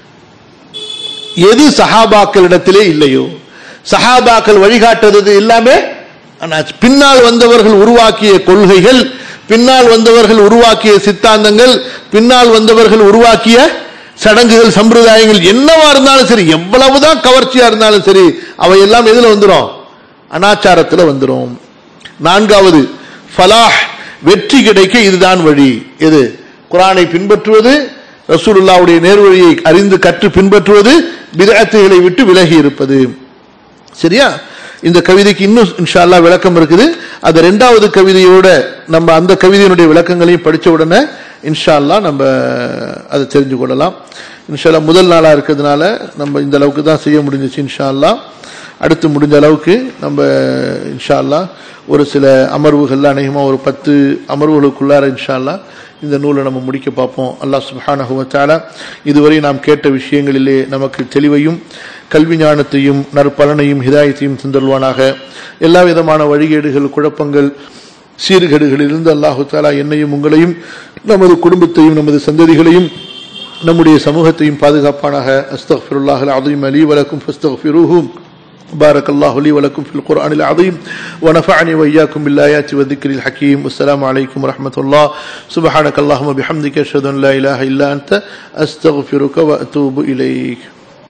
எது சஹாபாக்களிடத்திலே இல்லையோ சஹாபாக்கள் வழிகாட்டுறது எல்லாமே பின்னால் வந்தவர்கள் உருவாக்கிய கொள்கைகள் பின்னால் வந்தவர்கள் உருவாக்கிய சித்தாந்தங்கள் பின்னால் வந்தவர்கள் உருவாக்கிய சடங்குகள் சம்பிரதாயங்கள் என்னவா இருந்தாலும் சரி எவ்வளவுதான் கவர்ச்சியா இருந்தாலும் சரி அவை எல்லாம் எதுல வந்துடும் அனாச்சாரத்தில் வந்துடும் நான்காவது ஃபலாஹ் வெற்றி கிடைக்க இதுதான் வழி எது குரானை பின்பற்றுவது ரசூலுல்லாவுடைய நேர்வழியை அறிந்து கற்று பின்பற்றுவது பிதத்துகளை விட்டு விலகி இருப்பது சரியா இந்த கவிதைக்கு இன்னும் இன்ஷால்லா விளக்கம் இருக்குது அது ரெண்டாவது கவிதையோட நம்ம அந்த கவிதையினுடைய விளக்கங்களையும் படிச்ச உடனே இன்ஷால்லா நம்ம அதை தெரிஞ்சு கொள்ளலாம் இன்ஷால்லா முதல் நாளாக இருக்கிறதுனால நம்ம இந்த அளவுக்கு தான் செய்ய முடிஞ்சிச்சு இன்ஷால்லா அடுத்து முடிஞ்ச அளவுக்கு நம்ம இன்ஷால்லா ஒரு சில அமர்வுகள் அநேகமாக ஒரு பத்து அமர்வுகளுக்குள்ளார இன்ஷால்லா இந்த நூலை நம்ம முடிக்க பார்ப்போம் அல்லாஹ் சுபஹானஹுவத்தாலா இதுவரை நாம் கேட்ட விஷயங்களிலே நமக்கு தெளிவையும் கல்வி ஞானத்தையும் நற்பலனையும் ஹிதாயத்தையும் தந்தருவானாக எல்லா விதமான வழிகேடுகள் குழப்பங்கள் சீர்கேடுகளிலிருந்து அல்லாஹு தாலா என்னையும் உங்களையும் நமது குடும்பத்தையும் நமது சந்ததிகளையும் நம்முடைய சமூகத்தையும் பாதுகாப்பானாக அஸ்தஃபிருல்லாஹ் அலீம் அலி வலக்கும் ஃபஸ்தஃபிருஹும் بارك الله لي ولكم في القرآن العظيم ونفعني وإياكم بالآيات والذكر الحكيم والسلام عليكم ورحمة الله سبحانك اللهم بحمدك أشهد أن لا إله إلا أنت أستغفرك وأتوب إليك